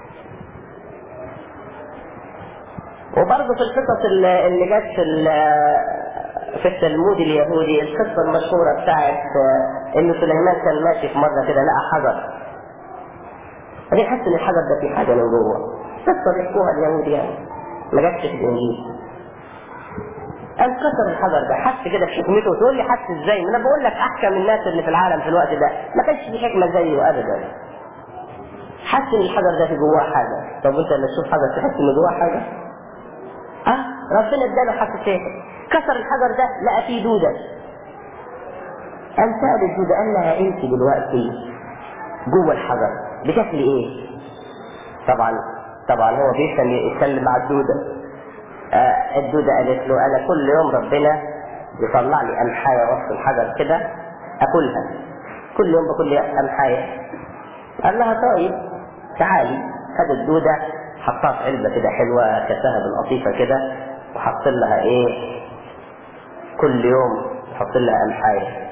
وبرضه في القصص اللي اللي جت في في التلمود اليهودي القصه المشهوره بتاعت ان سليمان كان ماشي في مره كده لقى حجر بعدين حس ان الحجر ده فيه حاجه من جوه قصه بيحكوها اليهود يعني ما جاتش في الانجيل قام كسر الحجر ده حس كده بحكمته وتقول لي حس ازاي؟ ما انا بقول لك احكم الناس اللي في العالم في الوقت ده ما كانش في حكمه زيه ابدا حس ان الحجر ده في جواه حاجه طب انت لما تشوف حجر تحس ان جواه حاجه اه ربنا اداله حساسيه كسر الحجر ده لقى فيه دوده قام سأل الدودة قال لها انت دلوقتي جوه الحجر بتاكلي ايه؟ طبعا طبعا هو بيفهم يتكلم مع الدودة آه الدودة قالت له انا كل يوم ربنا يطلع لي امحاية وسط الحجر كده اكلها كل يوم باكل لي امحاية قال لها طيب تعالي خد الدودة حطها في علبة كده حلوة كساها بالقطيفة كده وحط لها ايه كل يوم يحط لها امحايه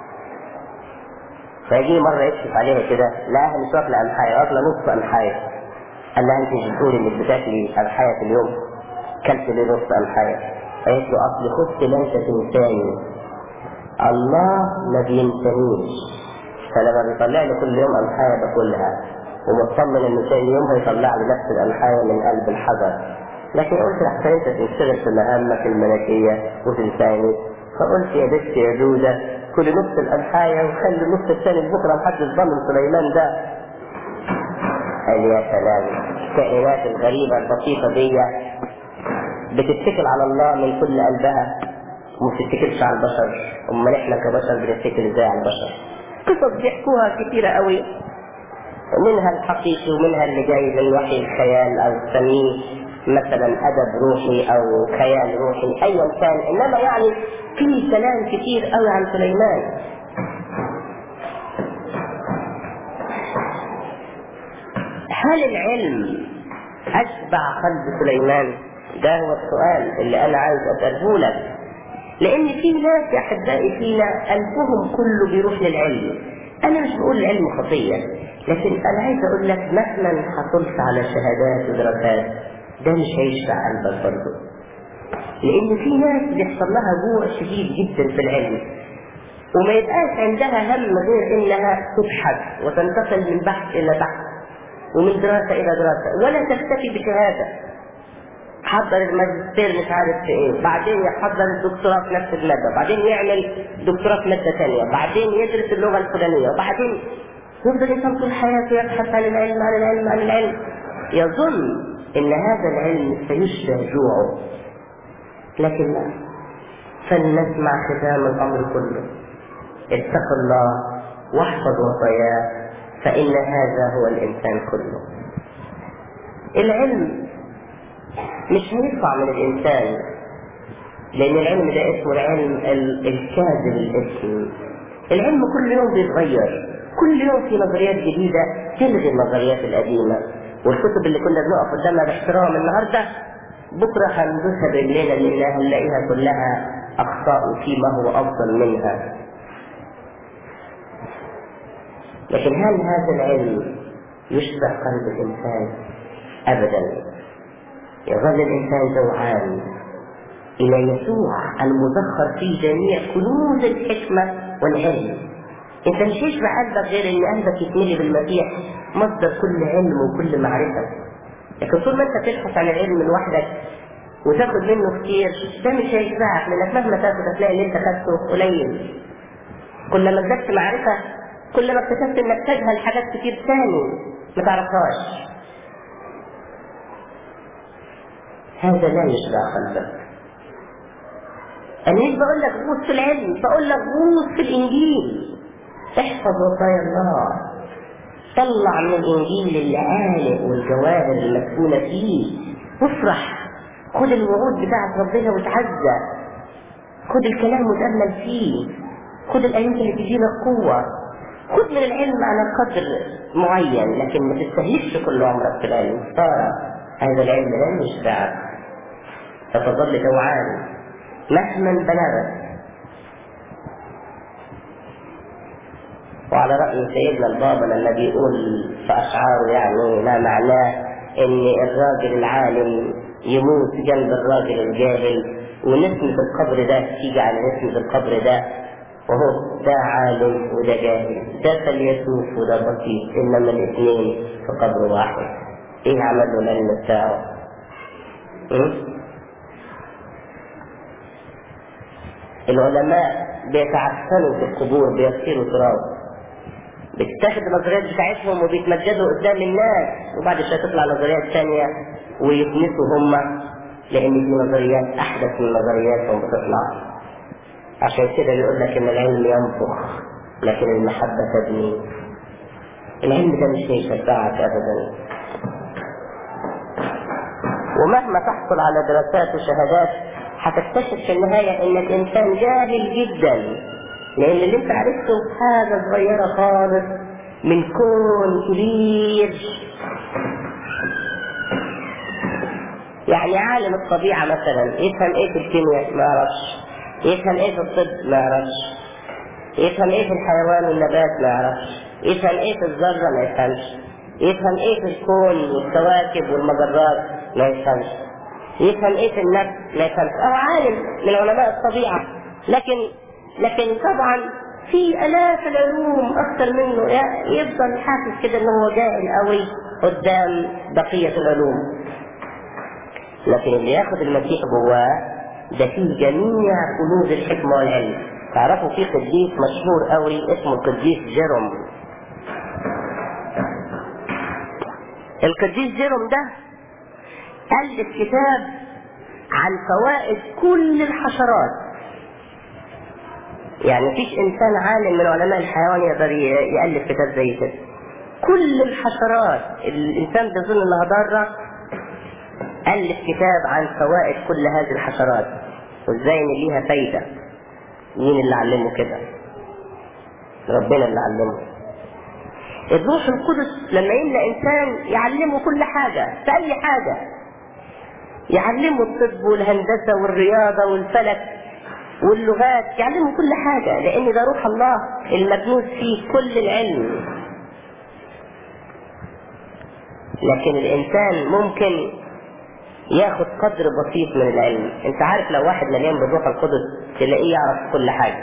فيجي مرة يكشف عليها كده لقاها مش واكلة أمحاية واكلة نص أمحاية قال لها أنت مش بتقولي إنك بتاكلي أمحاية في اليوم كلت ليه نص أمحاية قالت له أصل خفت ليس تنساني الله ما بينسانيش فلما بيطلع لي كل يوم أمحاية باكلها ومطمن إنه ثاني يوم هيطلع لي نفس الأمحاية من قلب الحجر لكن قلت احسن انت تنشغل في مهامك الملكية وتنساني فقلت يا بنت يا دودة كل نص الأضحايا وخلي النص الثاني لبكرة محدش ضامن سليمان ده قال يا سلام الكائنات الغريبة البسيطة دي بتتكل على الله من كل قلبها وما بتتكلش على البشر امال احنا كبشر بنتكل ازاي على البشر قصص بيحكوها كتيرة قوي منها الحقيقي ومنها اللي جاي من وحي الخيال او تسميه مثلا ادب روحي او خيال روحي ايا كان انما يعني في كلام كتير قوي عن سليمان هل العلم اشبع قلب سليمان ده هو السؤال اللي انا عايز اساله لك لان في ناس يا احبائي فينا قلبهم كله بيروح للعلم انا مش بقول العلم خطيه لكن انا عايز اقول لك مهما حصلت على شهادات ودراسات ده مش هيشبع قلبك برضه لان في ناس بيحصل لها جوع شديد جدا في العلم وما يبقاش عندها هم غير انها تبحث وتنتقل من بحث الى بحث ومن دراسه الى دراسه ولا تكتفي بشهاده حضر الماجستير مش عارف في ايه بعدين يحضر الدكتوراه في نفس الماده بعدين يعمل دكتوراه في ماده ثانيه بعدين يدرس اللغه الفلانيه وبعدين يفضل الانسان طول حياته يبحث عن العلم عن العلم عن العلم يظن ان هذا العلم سيشبع جوعه لكن لا فلنسمع ختام الامر كله اتق الله واحفظ وصاياه فان هذا هو الانسان كله العلم مش هيرفع من الانسان لان العلم ده اسمه العلم الكاذب الاسم العلم كل يوم بيتغير كل يوم في نظريات جديدة تلغي النظريات القديمة والكتب اللي كنا بنقف قدامها باحترام النهاردة بكرة هندوسها بالليلة لأنها هنلاقيها كلها أخطاء فيما هو أفضل منها لكن هل هذا العلم يشبع قلب الإنسان؟ أبدا يظل الإنسان جوعان إلى يسوع المذخر في جميع كنوز الحكمة والعلم انت مش هيشبع قلبك غير ان قلبك يتملي بالمسيح مصدر كل علم وكل معرفة لكن طول ما انت بتبحث عن العلم لوحدك وتاخد منه كتير ده مش هيشبعك لانك مهما تاخد هتلاقي اللي انت خدته قليل كل ما ازددت معرفة كل ما اكتشفت انك تجهل حاجات كتير تاني ما تعرفهاش هذا لا يشبع قلبك انا مش بقول لك غوص في العلم بقول لك غوص في الانجيل احفظ وصايا الله طلع من الانجيل العالق والجواهر المدفونة فيه وافرح خد الوعود بتاعت ربنا وتعزى خد الكلام وتأمل فيه خد الآيات اللي تجيلك قوة خد من العلم على قدر معين لكن ما تستهلكش كل عمرك في العلم هذا العلم لن يشبعك فتظل جوعان مهما بلغت وعلى رأي سيدنا البابا لما بيقول في أشعاره يعني ما معناه إن الراجل العالم يموت جنب الراجل الجاهل ونسمة القبر ده تيجي على نسمة القبر ده وهو ده عالم وده جاهل ده فليسوف وده بسيط إنما الاثنين في قبر واحد إيه عملوا العلم بتاعه؟ العلماء بيتعفنوا في القبور بيصيروا تراب بتتاخد النظريات بتاعتهم وبيتمجدوا قدام الناس وبعد شويه تطلع نظريات ثانيه ويكنسوا هم لان في نظريات احدث من نظرياتهم بتطلع عشان كده بيقول لك ان العلم ينفخ لكن المحبه تبني العلم ده مش هيشجعك ابدا ومهما تحصل على دراسات وشهادات هتكتشف في النهايه انك انسان جاهل جدا لان اللي انت عرفته حاجه صغيره خالص من كون كبير يعني عالم الطبيعه مثلا يفهم ايه في الكيمياء ما يعرفش يفهم ايه في الطب ما يعرفش يفهم ايه في الحيوان والنبات ما يعرفش يفهم ايه في الذره ما يفهمش يفهم ايه في الكون والكواكب والمجرات ما يفهمش يفهم ايه في النفس ما يفهمش او عالم من علماء الطبيعه لكن لكن طبعا في الاف العلوم اكثر منه يفضل حاسس كده ان هو جاهل قوي قدام بقيه العلوم لكن اللي ياخد المسيح جواه ده فيه جميع كنوز الحكمة والعلم تعرفوا في قديس مشهور قوي اسمه القديس جيروم القديس جيروم ده ألف كتاب عن فوائد كل الحشرات يعني مفيش انسان عالم من علماء الحيوان يقدر يالف كتاب زي كده كل الحشرات الانسان بيظن انها ضاره الف كتاب عن فوائد كل هذه الحشرات وازاي ان ليها فايده مين اللي علمه كده ربنا اللي علمه الروح القدس لما يملى انسان يعلمه كل حاجه في اي حاجه يعلمه الطب والهندسه والرياضه والفلك واللغات يعلمه كل حاجة لأن ده روح الله المكنوز فيه كل العلم لكن الإنسان ممكن ياخد قدر بسيط من العلم انت عارف لو واحد مليان بالروح القدس تلاقيه يعرف كل حاجة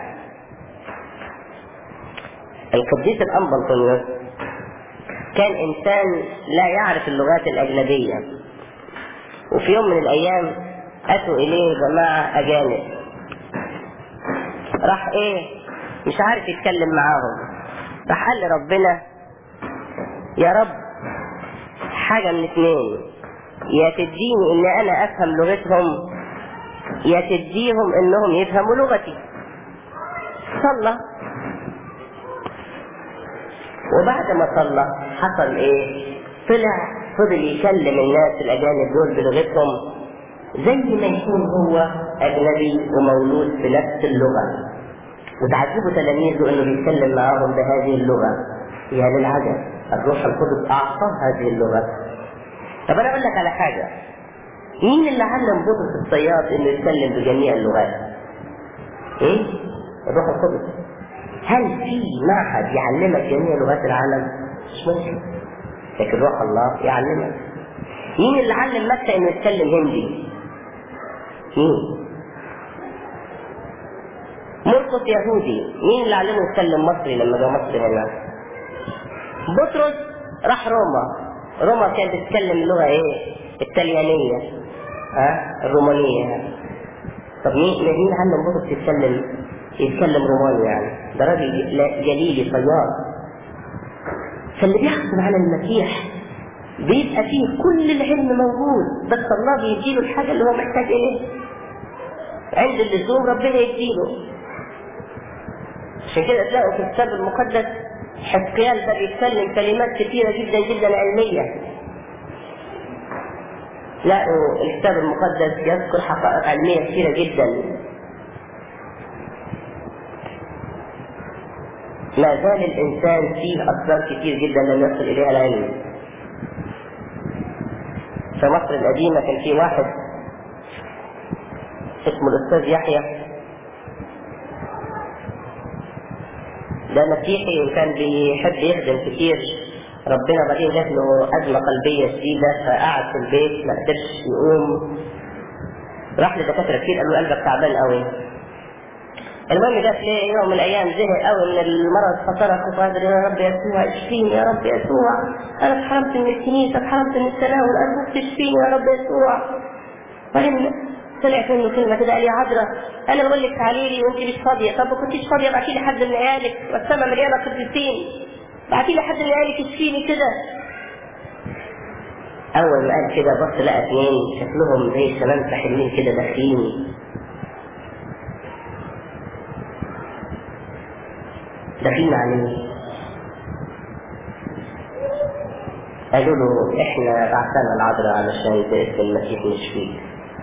القديس الأنبلطونيوس كان إنسان لا يعرف اللغات الأجنبية وفي يوم من الأيام أتوا إليه جماعة أجانب راح ايه مش عارف يتكلم معاهم راح قال لربنا يا رب حاجة من اتنين يا تديني ان انا افهم لغتهم يا تديهم انهم يفهموا لغتي صلى وبعد ما صلى حصل ايه طلع فضل يكلم الناس الاجانب دول بلغتهم زي ما يكون هو اجنبي ومولود في نفس اللغه وتعجبوا تلاميذه انه بيتكلم معاهم بهذه اللغه يا للعجب الروح القدس اعطاه هذه اللغه طب انا اقول لك على حاجه مين اللي علم بطرس الصياد انه يتكلم بجميع اللغات؟ ايه؟ الروح القدس هل في معهد يعلمك جميع لغات العالم؟ مش ممكن لكن روح الله يعلمك مين اللي علم متى انه يتكلم هندي؟ مين؟ مرقس يهودي مين اللي علمه يتكلم مصري لما جه مصر هنا بطرس راح روما روما كانت بتتكلم اللغه ايه الطليانيه ها الرومانيه طب مين مين علم بطرس يتكلم يتكلم روماني يعني ده راجل جليلي صياد فاللي بيحصل على المسيح بيبقى فيه كل العلم موجود بس الله بيديله الحاجه اللي هو محتاج اليه عند اللزوم ربنا يديله عشان كده تلاقوا في الكتاب المقدس حزقيال ده بيتكلم كلمات كثيرة جدا جدا علمية تلاقوا الكتاب المقدس يذكر حقائق علمية كثيرة جدا ما زال الإنسان فيه أسرار كثير جدا لم يصل إليها العلم في مصر القديمة كان في واحد اسمه الأستاذ يحيى ده مسيحي وكان بيحب يخدم كتير ربنا بعدين جات له أزمة قلبية شديدة فقعد في البيت ما قدرش يقوم راح لدكاترة كتير قالوا قلبك تعبان قوي المهم جات ليه يوم من الأيام زهق قوي من المرض فصرخ وقال يا رب يسوع اشفيني يا رب يسوع أنا اتحرمت من الكنيسة اتحرمت من التناول أرجوك تشفيني يا رب يسوع بعدين طلعت منه كلمة كده قال يا عذرا أنا بقول لك تعالي لي وأنت مش فاضية طب ما كنتيش فاضية ابعتي لي حد من عيالك والسما مليانة قديسين ابعتي لي حد من عيالك يشفيني كده أول ما قال كده بص لقى اثنين شكلهم زي الشمامسة حلوين كده داخلين داخلين عليه قالوا له احنا بعثنا العذراء علشان باسم المسيح نشفيك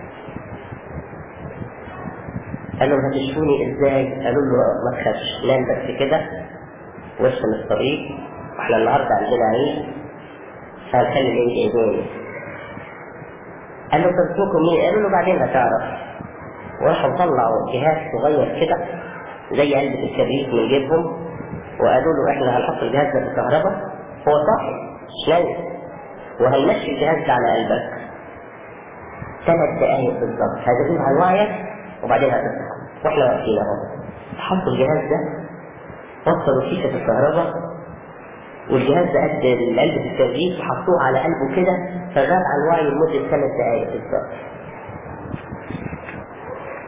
قال لهم هتشفوني ازاي؟ قالوا له ما تخافش نام بس كده وارسم الطريق واحنا النهارده عندنا عيد فهنخلي العيد عيدين قال له طب اسمكم مين؟ قالوا له بعدين هتعرف وراحوا طلعوا جهاز صغير كده زي علبة الكبريت من جيبهم وقالوا له احنا هنحط الجهاز ده بالكهرباء هو صاحي مش نايم وهنمشي الجهاز ده على قلبك ثلاث دقايق بالظبط هتدوس على وعيك وبعدين هتصحى واحنا واقفين اهو حطوا الجهاز ده وصلوا فيشة الكهرباء والجهاز ده قد علبة الترجيح وحطوه على قلبه كده فغاب عن وعيه لمدة ثلاث دقايق بالظبط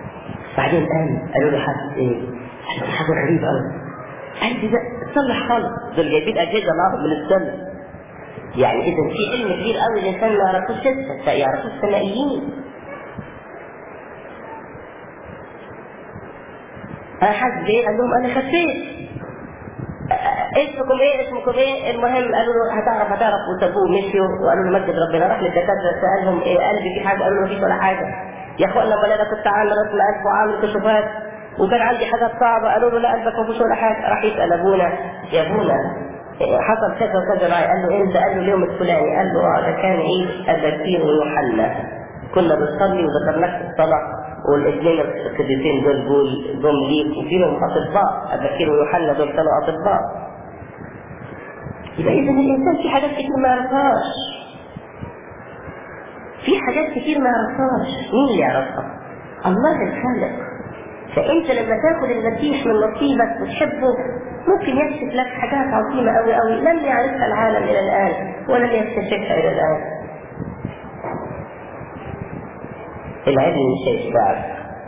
بعدين قام قالوا له حاسس ايه؟ قال حاجه غريبه قوي قال لي ده تصلح خالص دول جايبين اجهزه معاهم من السنه يعني اذا في علم كبير قوي الانسان ما يعرفوش لسه يعرفوه السمائيين انا حاسس بايه؟ قال لهم انا خفيت اسمكم ايه اسمكم ايه المهم قالوا له هتعرف هتعرف وسابوه مشيوا وقالوا له مجد ربنا راح للدكاتره سالهم ايه قلبي في حاجه قالوا له مفيش ولا حاجه يا اخوانا امال انا كنت عامل رسم قلب وعامل كشوفات وكان عندي حاجات صعبه قالوا له لا قلبك مفيش ولا حاجه راح يسال ابونا يا ابونا حصل كذا وكذا معي قال له امتى؟ قال له اليوم الفلاني قال له اه ده كان عيد اباكير ويوحنا كنا بنصلي وذكرناك في الصلاه والاثنين القديسين دول دول جم ليك وفيهم اطباء اباكير ويوحنا دول كانوا اطباء يبقى اذا الانسان في حاجات كتير ما يعرفهاش في حاجات كتير ما يعرفهاش مين اللي يعرفها؟ الله الخالق فانت لما تاخد المسيح من نصيبك وتحبه ممكن يكشف لك حاجات عظيمه قوي قوي لم يعرفها العالم الى الان ولم يكتشفها الى الان العلم مش هيشبعك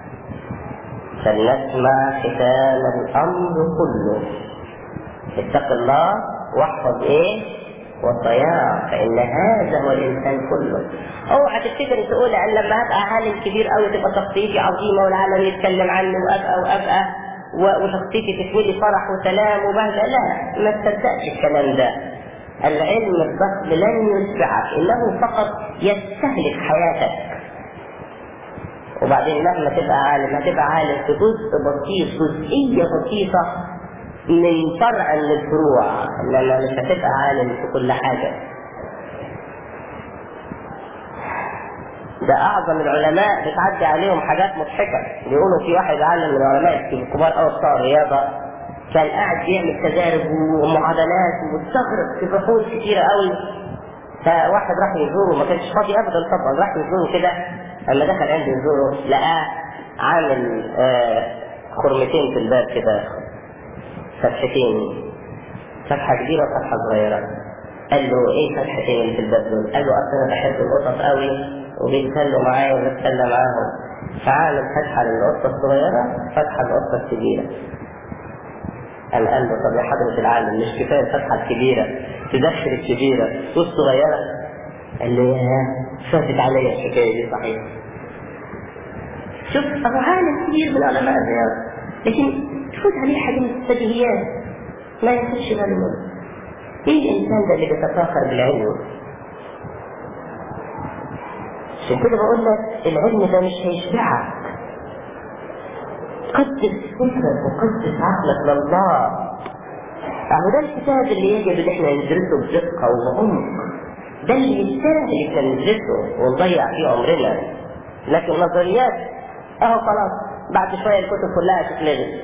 فلنسمع ختام الامر كله اتق الله واحفظ ايه وصياه فان هذا هو الانسان كله اوعى تفتكر تقول ان لما هبقى عالم كبير قوي تبقى شخصيتي عظيمه والعالم يتكلم عني وابقى وابقى وشخصيتي تتولي فرح وسلام وبهجه لا ما تصدقش الكلام ده العلم الضخم لن يشبعك انه فقط يستهلك حياتك وبعدين مهما تبقى عالم هتبقى عالم في جزء بسيط جزئيه بسيطه من فرع من الفروع انما مش هتبقى عالم في كل حاجه ده اعظم العلماء بتعدي عليهم حاجات مضحكه بيقولوا في واحد عالم من العلماء الكبار قوي بتوع الرياضه كان قاعد بيعمل تجارب ومعادلات ومستغرق في بحوث كتيره قوي فواحد راح يزوره ما كانش فاضي ابدا طبعا راح يزوره كده اما دخل عنده يزوره لقاه عامل آه خرمتين في الباب كده فتحتين فتحه كبيره وفتحه صغيره قال له ايه فتحتين في الباب دول؟ قال له اصل انا بحب القطط قوي وبيتكلموا معايا وبتكلم معاهم فعامل فتحه للقطه الصغيره فتحه للقطه الكبيره قال قال له طب يا حضرة العالم مش كفاية الفتحة الكبيرة تدخل الكبيرة والصغيرة قال له يا فاتت عليا الحكاية دي صحيح شوف أبو عالم كبير من علماء الرياضة لكن تفوت عليه حاجة من البديهيات ما ياخدش باله منه ايه الانسان ده اللي بيتفاخر بالعلم عشان كده بقول لك العلم ده مش هيشبعك قدس فكرك وقدس عقلك لله اهو ده الكتاب اللي يجب ان احنا ندرسه بدقه وبعمق ده اللي يستاهل احنا ندرسه ونضيع فيه عمرنا لكن نظريات اهو خلاص بعد شويه الكتب كلها تتلغي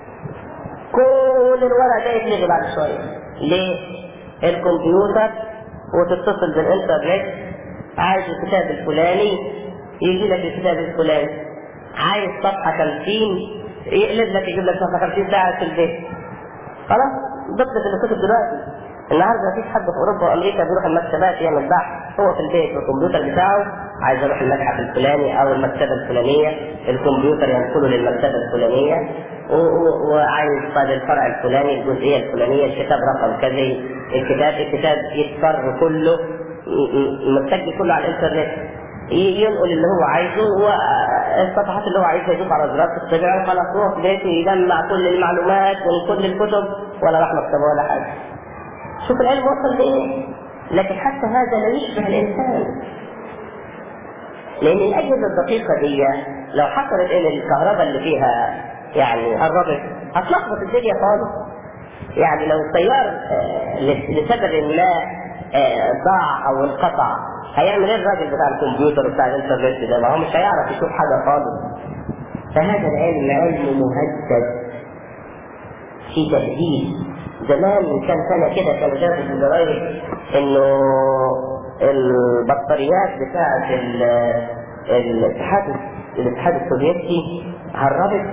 كل الورق ده يتلغي بعد شويه ليه؟ الكمبيوتر وتتصل بالانترنت عايز الكتاب الفلاني يجي لك الكتاب الفلاني عايز صفحه 50 يقلب لك يجيب لك صفحه 50 ساعه في البيت خلاص ضبطت الكتب دلوقتي النهارده مفيش حد في اوروبا وامريكا بيروح المكتبات يعمل بحث هو في البيت والكمبيوتر بتاعه عايز اروح المتحف الفلاني او المكتبه الفلانيه الكمبيوتر ينقله للمكتبه الفلانيه وعايز طيب الفرع الفلاني الجزئيه الفلانيه الكتاب رقم كذا الكتاب الكتاب يتصر كله متسجل كله على الانترنت ينقل اللي هو عايزه والصفحات اللي هو عايزها يدوس على زرار الطبيعه وخلاص هو في بيته يجمع كل المعلومات من كل الكتب ولا راح مكتبه ولا حاجه. شوف العلم وصل لايه؟ لكن حتى هذا لا يشبه الانسان. لان الاجهزه الدقيقه دي لو حصلت ان الكهرباء اللي فيها يعني قربت هتلخبط الدنيا خالص. يعني لو التيار لسبب ما ضاع او انقطع هيعمل ايه الراجل بتاع الكمبيوتر وبتاع الانترنت ده؟ ما هو مش هيعرف يشوف حاجه خالص. فهذا العلم علم مهدد في تهديد زمان من كام سنه كده كان جاب في الجرايد انه البطاريات بتاعه الاتحاد الاتحاد السوفيتي هربت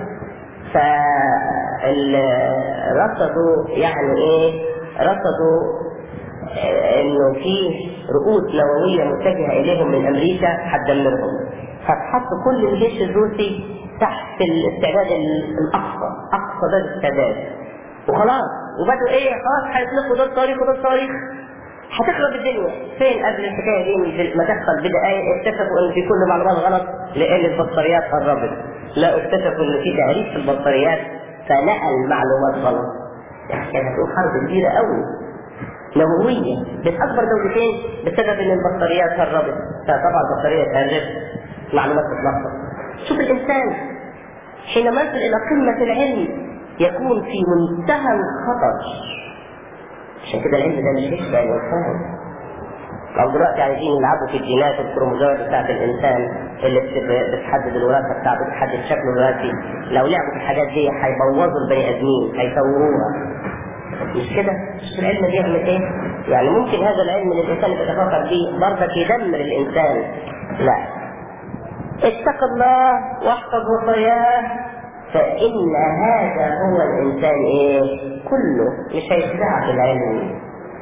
فرصدوا يعني ايه رصدوا انه في رؤوس نوويه متجهه اليهم من امريكا هتدمرهم فتحط كل الجيش الروسي تحت الاستعداد الاقصى اقصى ده الاستعداد وخلاص وبدوا ايه خلاص هيطلقوا دول صواريخ ودول صواريخ هتخرب الدنيا فين قبل الحكايه دي ما تحصل بدقايق اكتشفوا ان في كل معلومات غلط لان البطاريات قربت لا اكتشفوا ان في تهريب في البطاريات فنقل معلومات غلط كانت هتكون حرب كبيره قوي نوويه بين اكبر دولتين بسبب ان البطاريات هربت فطبعا البطاريه اتهربت معلومات تتلخبط شوف الانسان حينما يصل الى قمه العلم يكون في منتهى الخطر عشان كده العلم ده مش يشبه الانسان لو دلوقتي عايزين يلعبوا في الجينات الكروموزومات بتاعت الانسان اللي بتحدد الوراثه بتاعته بتحدد شكله دلوقتي لو لعبوا في الحاجات دي هيبوظوا البني ادمين هيطوروها مش كده؟ مش العلم بيعمل ايه؟ يعني ممكن هذا العلم اللي الانسان يتفكر فيه برضك يدمر الانسان لا اتق الله واحفظ وصاياه فإن هذا هو الإنسان إيه؟ كله مش هيشبع بالعلم.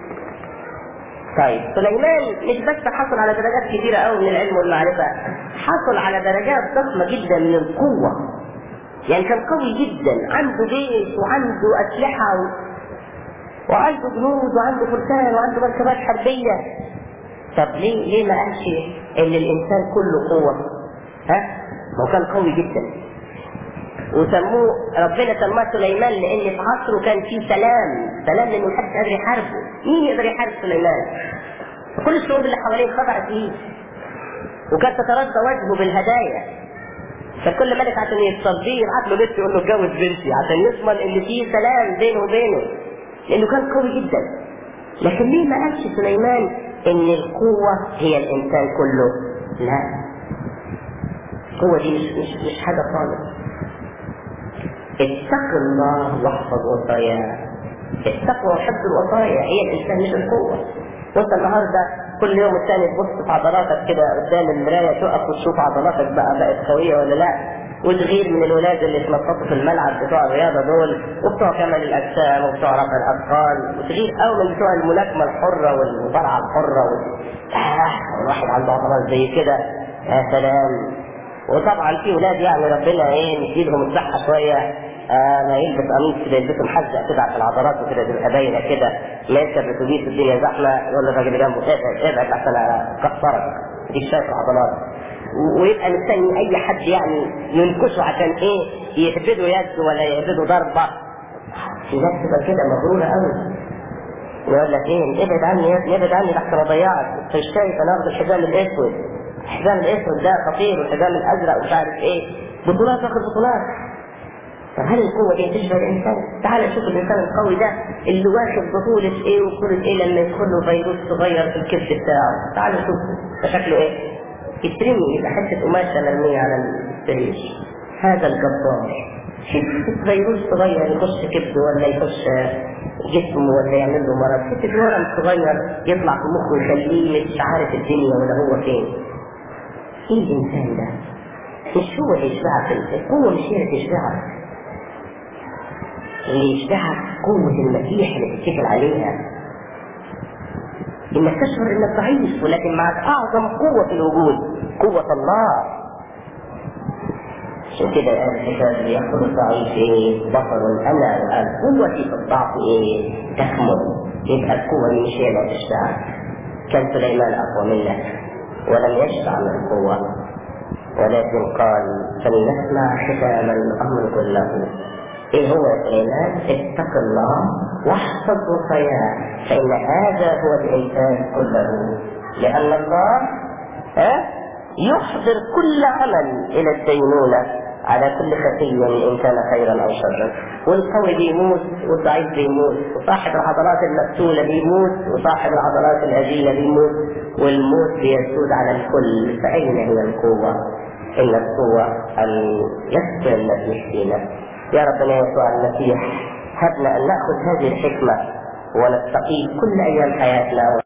طيب سليمان مش بس حصل على درجات كثيرة قوي من العلم والمعرفة، حصل على درجات ضخمة جدا من القوة. يعني كان قوي جدا، عنده جيش وعنده أسلحة و... وعنده جنود وعنده فرسان وعنده مركبات حربية. طب ليه ليه ما قالش إن الإنسان كله قوة؟ ها؟ ما هو كان قوي جدا. وسموه ربنا سماه سليمان لان في عصره كان في سلام سلام لانه محدش قادر يحاربه مين يقدر يحارب سليمان كل الشعوب اللي حواليه خضعت ليه وكانت تتردى وجهه بالهدايا فكل ملك عشان يسترضيه يبعت له بنت يقول له اتجوز بنتي عشان يضمن ان في سلام بينه وبينه لانه كان قوي جدا لكن ليه ما قالش سليمان ان القوه هي الانسان كله لا القوه دي مش مش مش حاجه خالص اتق الله واحفظ وصاياه التقوى وحفظ الوصايا هي الانسان مش القوه وانت النهارده كل يوم الثاني تبص في عضلاتك كده قدام المرايه تقف وتشوف عضلاتك بقى بقت قويه ولا لا وتغير من الولاد اللي اتنططوا في الملعب بتوع الرياضه دول وبتوع كمال الاجسام وبتوع رفع الاثقال وتغير قوي من بتوع الملاكمه الحره والمصارعه الحره وال... آه الواحد عنده عضلات زي كده يا سلام وطبعا في ولاد يعني ربنا ايه نديلهم الصحه شويه آه ما يلبس قميص كده يلبسه محزق كده عشان العضلات وكده تبقى باينه كده ما يركب اتوبيس الدنيا زحمه يقول للراجل اللي جنبه ابعد ابعد عشان اكسرك دي شايف العضلات ويبقى مستني اي حد يعني ينكشه عشان ايه يهبده يد ولا يهبده ضربه في ناس تبقى كده مغروره قوي يقول لك ايه ابعد عني يا ابني ابعد عني لحسن اضيعك انت مش شايف انا واخد الحزام الاسود الحزام الاسود ده خطير والحزام الازرق ومش عارف ايه بطولات واخد بطولات طب هل القوة دي تشبه الإنسان؟ تعال شوف الإنسان القوي ده اللي واخد بطولة إيه وبطولة إيه لما يدخل له فيروس صغير في الكبد بتاعه، تعال شوف ده شكله إيه؟ يترمي يبقى حتة قماشة مرمية على السرير. هذا الجبار. حتة فيروس صغير يخش كبده ولا يخش جسمه ولا يعمل له مرض، حتة ورم صغير يطلع في مخه يخليه مش عارف الدنيا ولا هو فين. إيه الإنسان ده؟ مش هو اللي يشبعك القوة مش هي اللي تشبعك اللي يشبعك قوة المسيح اللي تتكل عليها انك تشعر انك ضعيف ولكن معك اعظم قوة في الوجود قوة الله عشان كده قال الكتاب يقول الضعيف ايه بطل انا وقال قوتي في الضعف ايه تكمل يبقى القوة دي مش هي اللي تشبعك كان سليمان اقوى منك ولم يشبع من القوة ولكن قال فلنسمع ختام الامر كله ايه هو يا سليمان اتق الله واحفظ وصاياه فان هذا هو الانسان كله لان الله ها يحضر كل عمل الى الدينونه على كل خفي ان كان خيرا او شرا والقوي بيموت والضعيف بيموت وصاحب العضلات المقتوله بيموت وصاحب العضلات الهزيله بيموت والموت بيسود على الكل فاين هي القوه؟ ان القوه ان يسر المسيح فينا يا ربنا يسوع المسيح هبنا ان ناخذ هذه الحكمه ونستقيم كل ايام حياتنا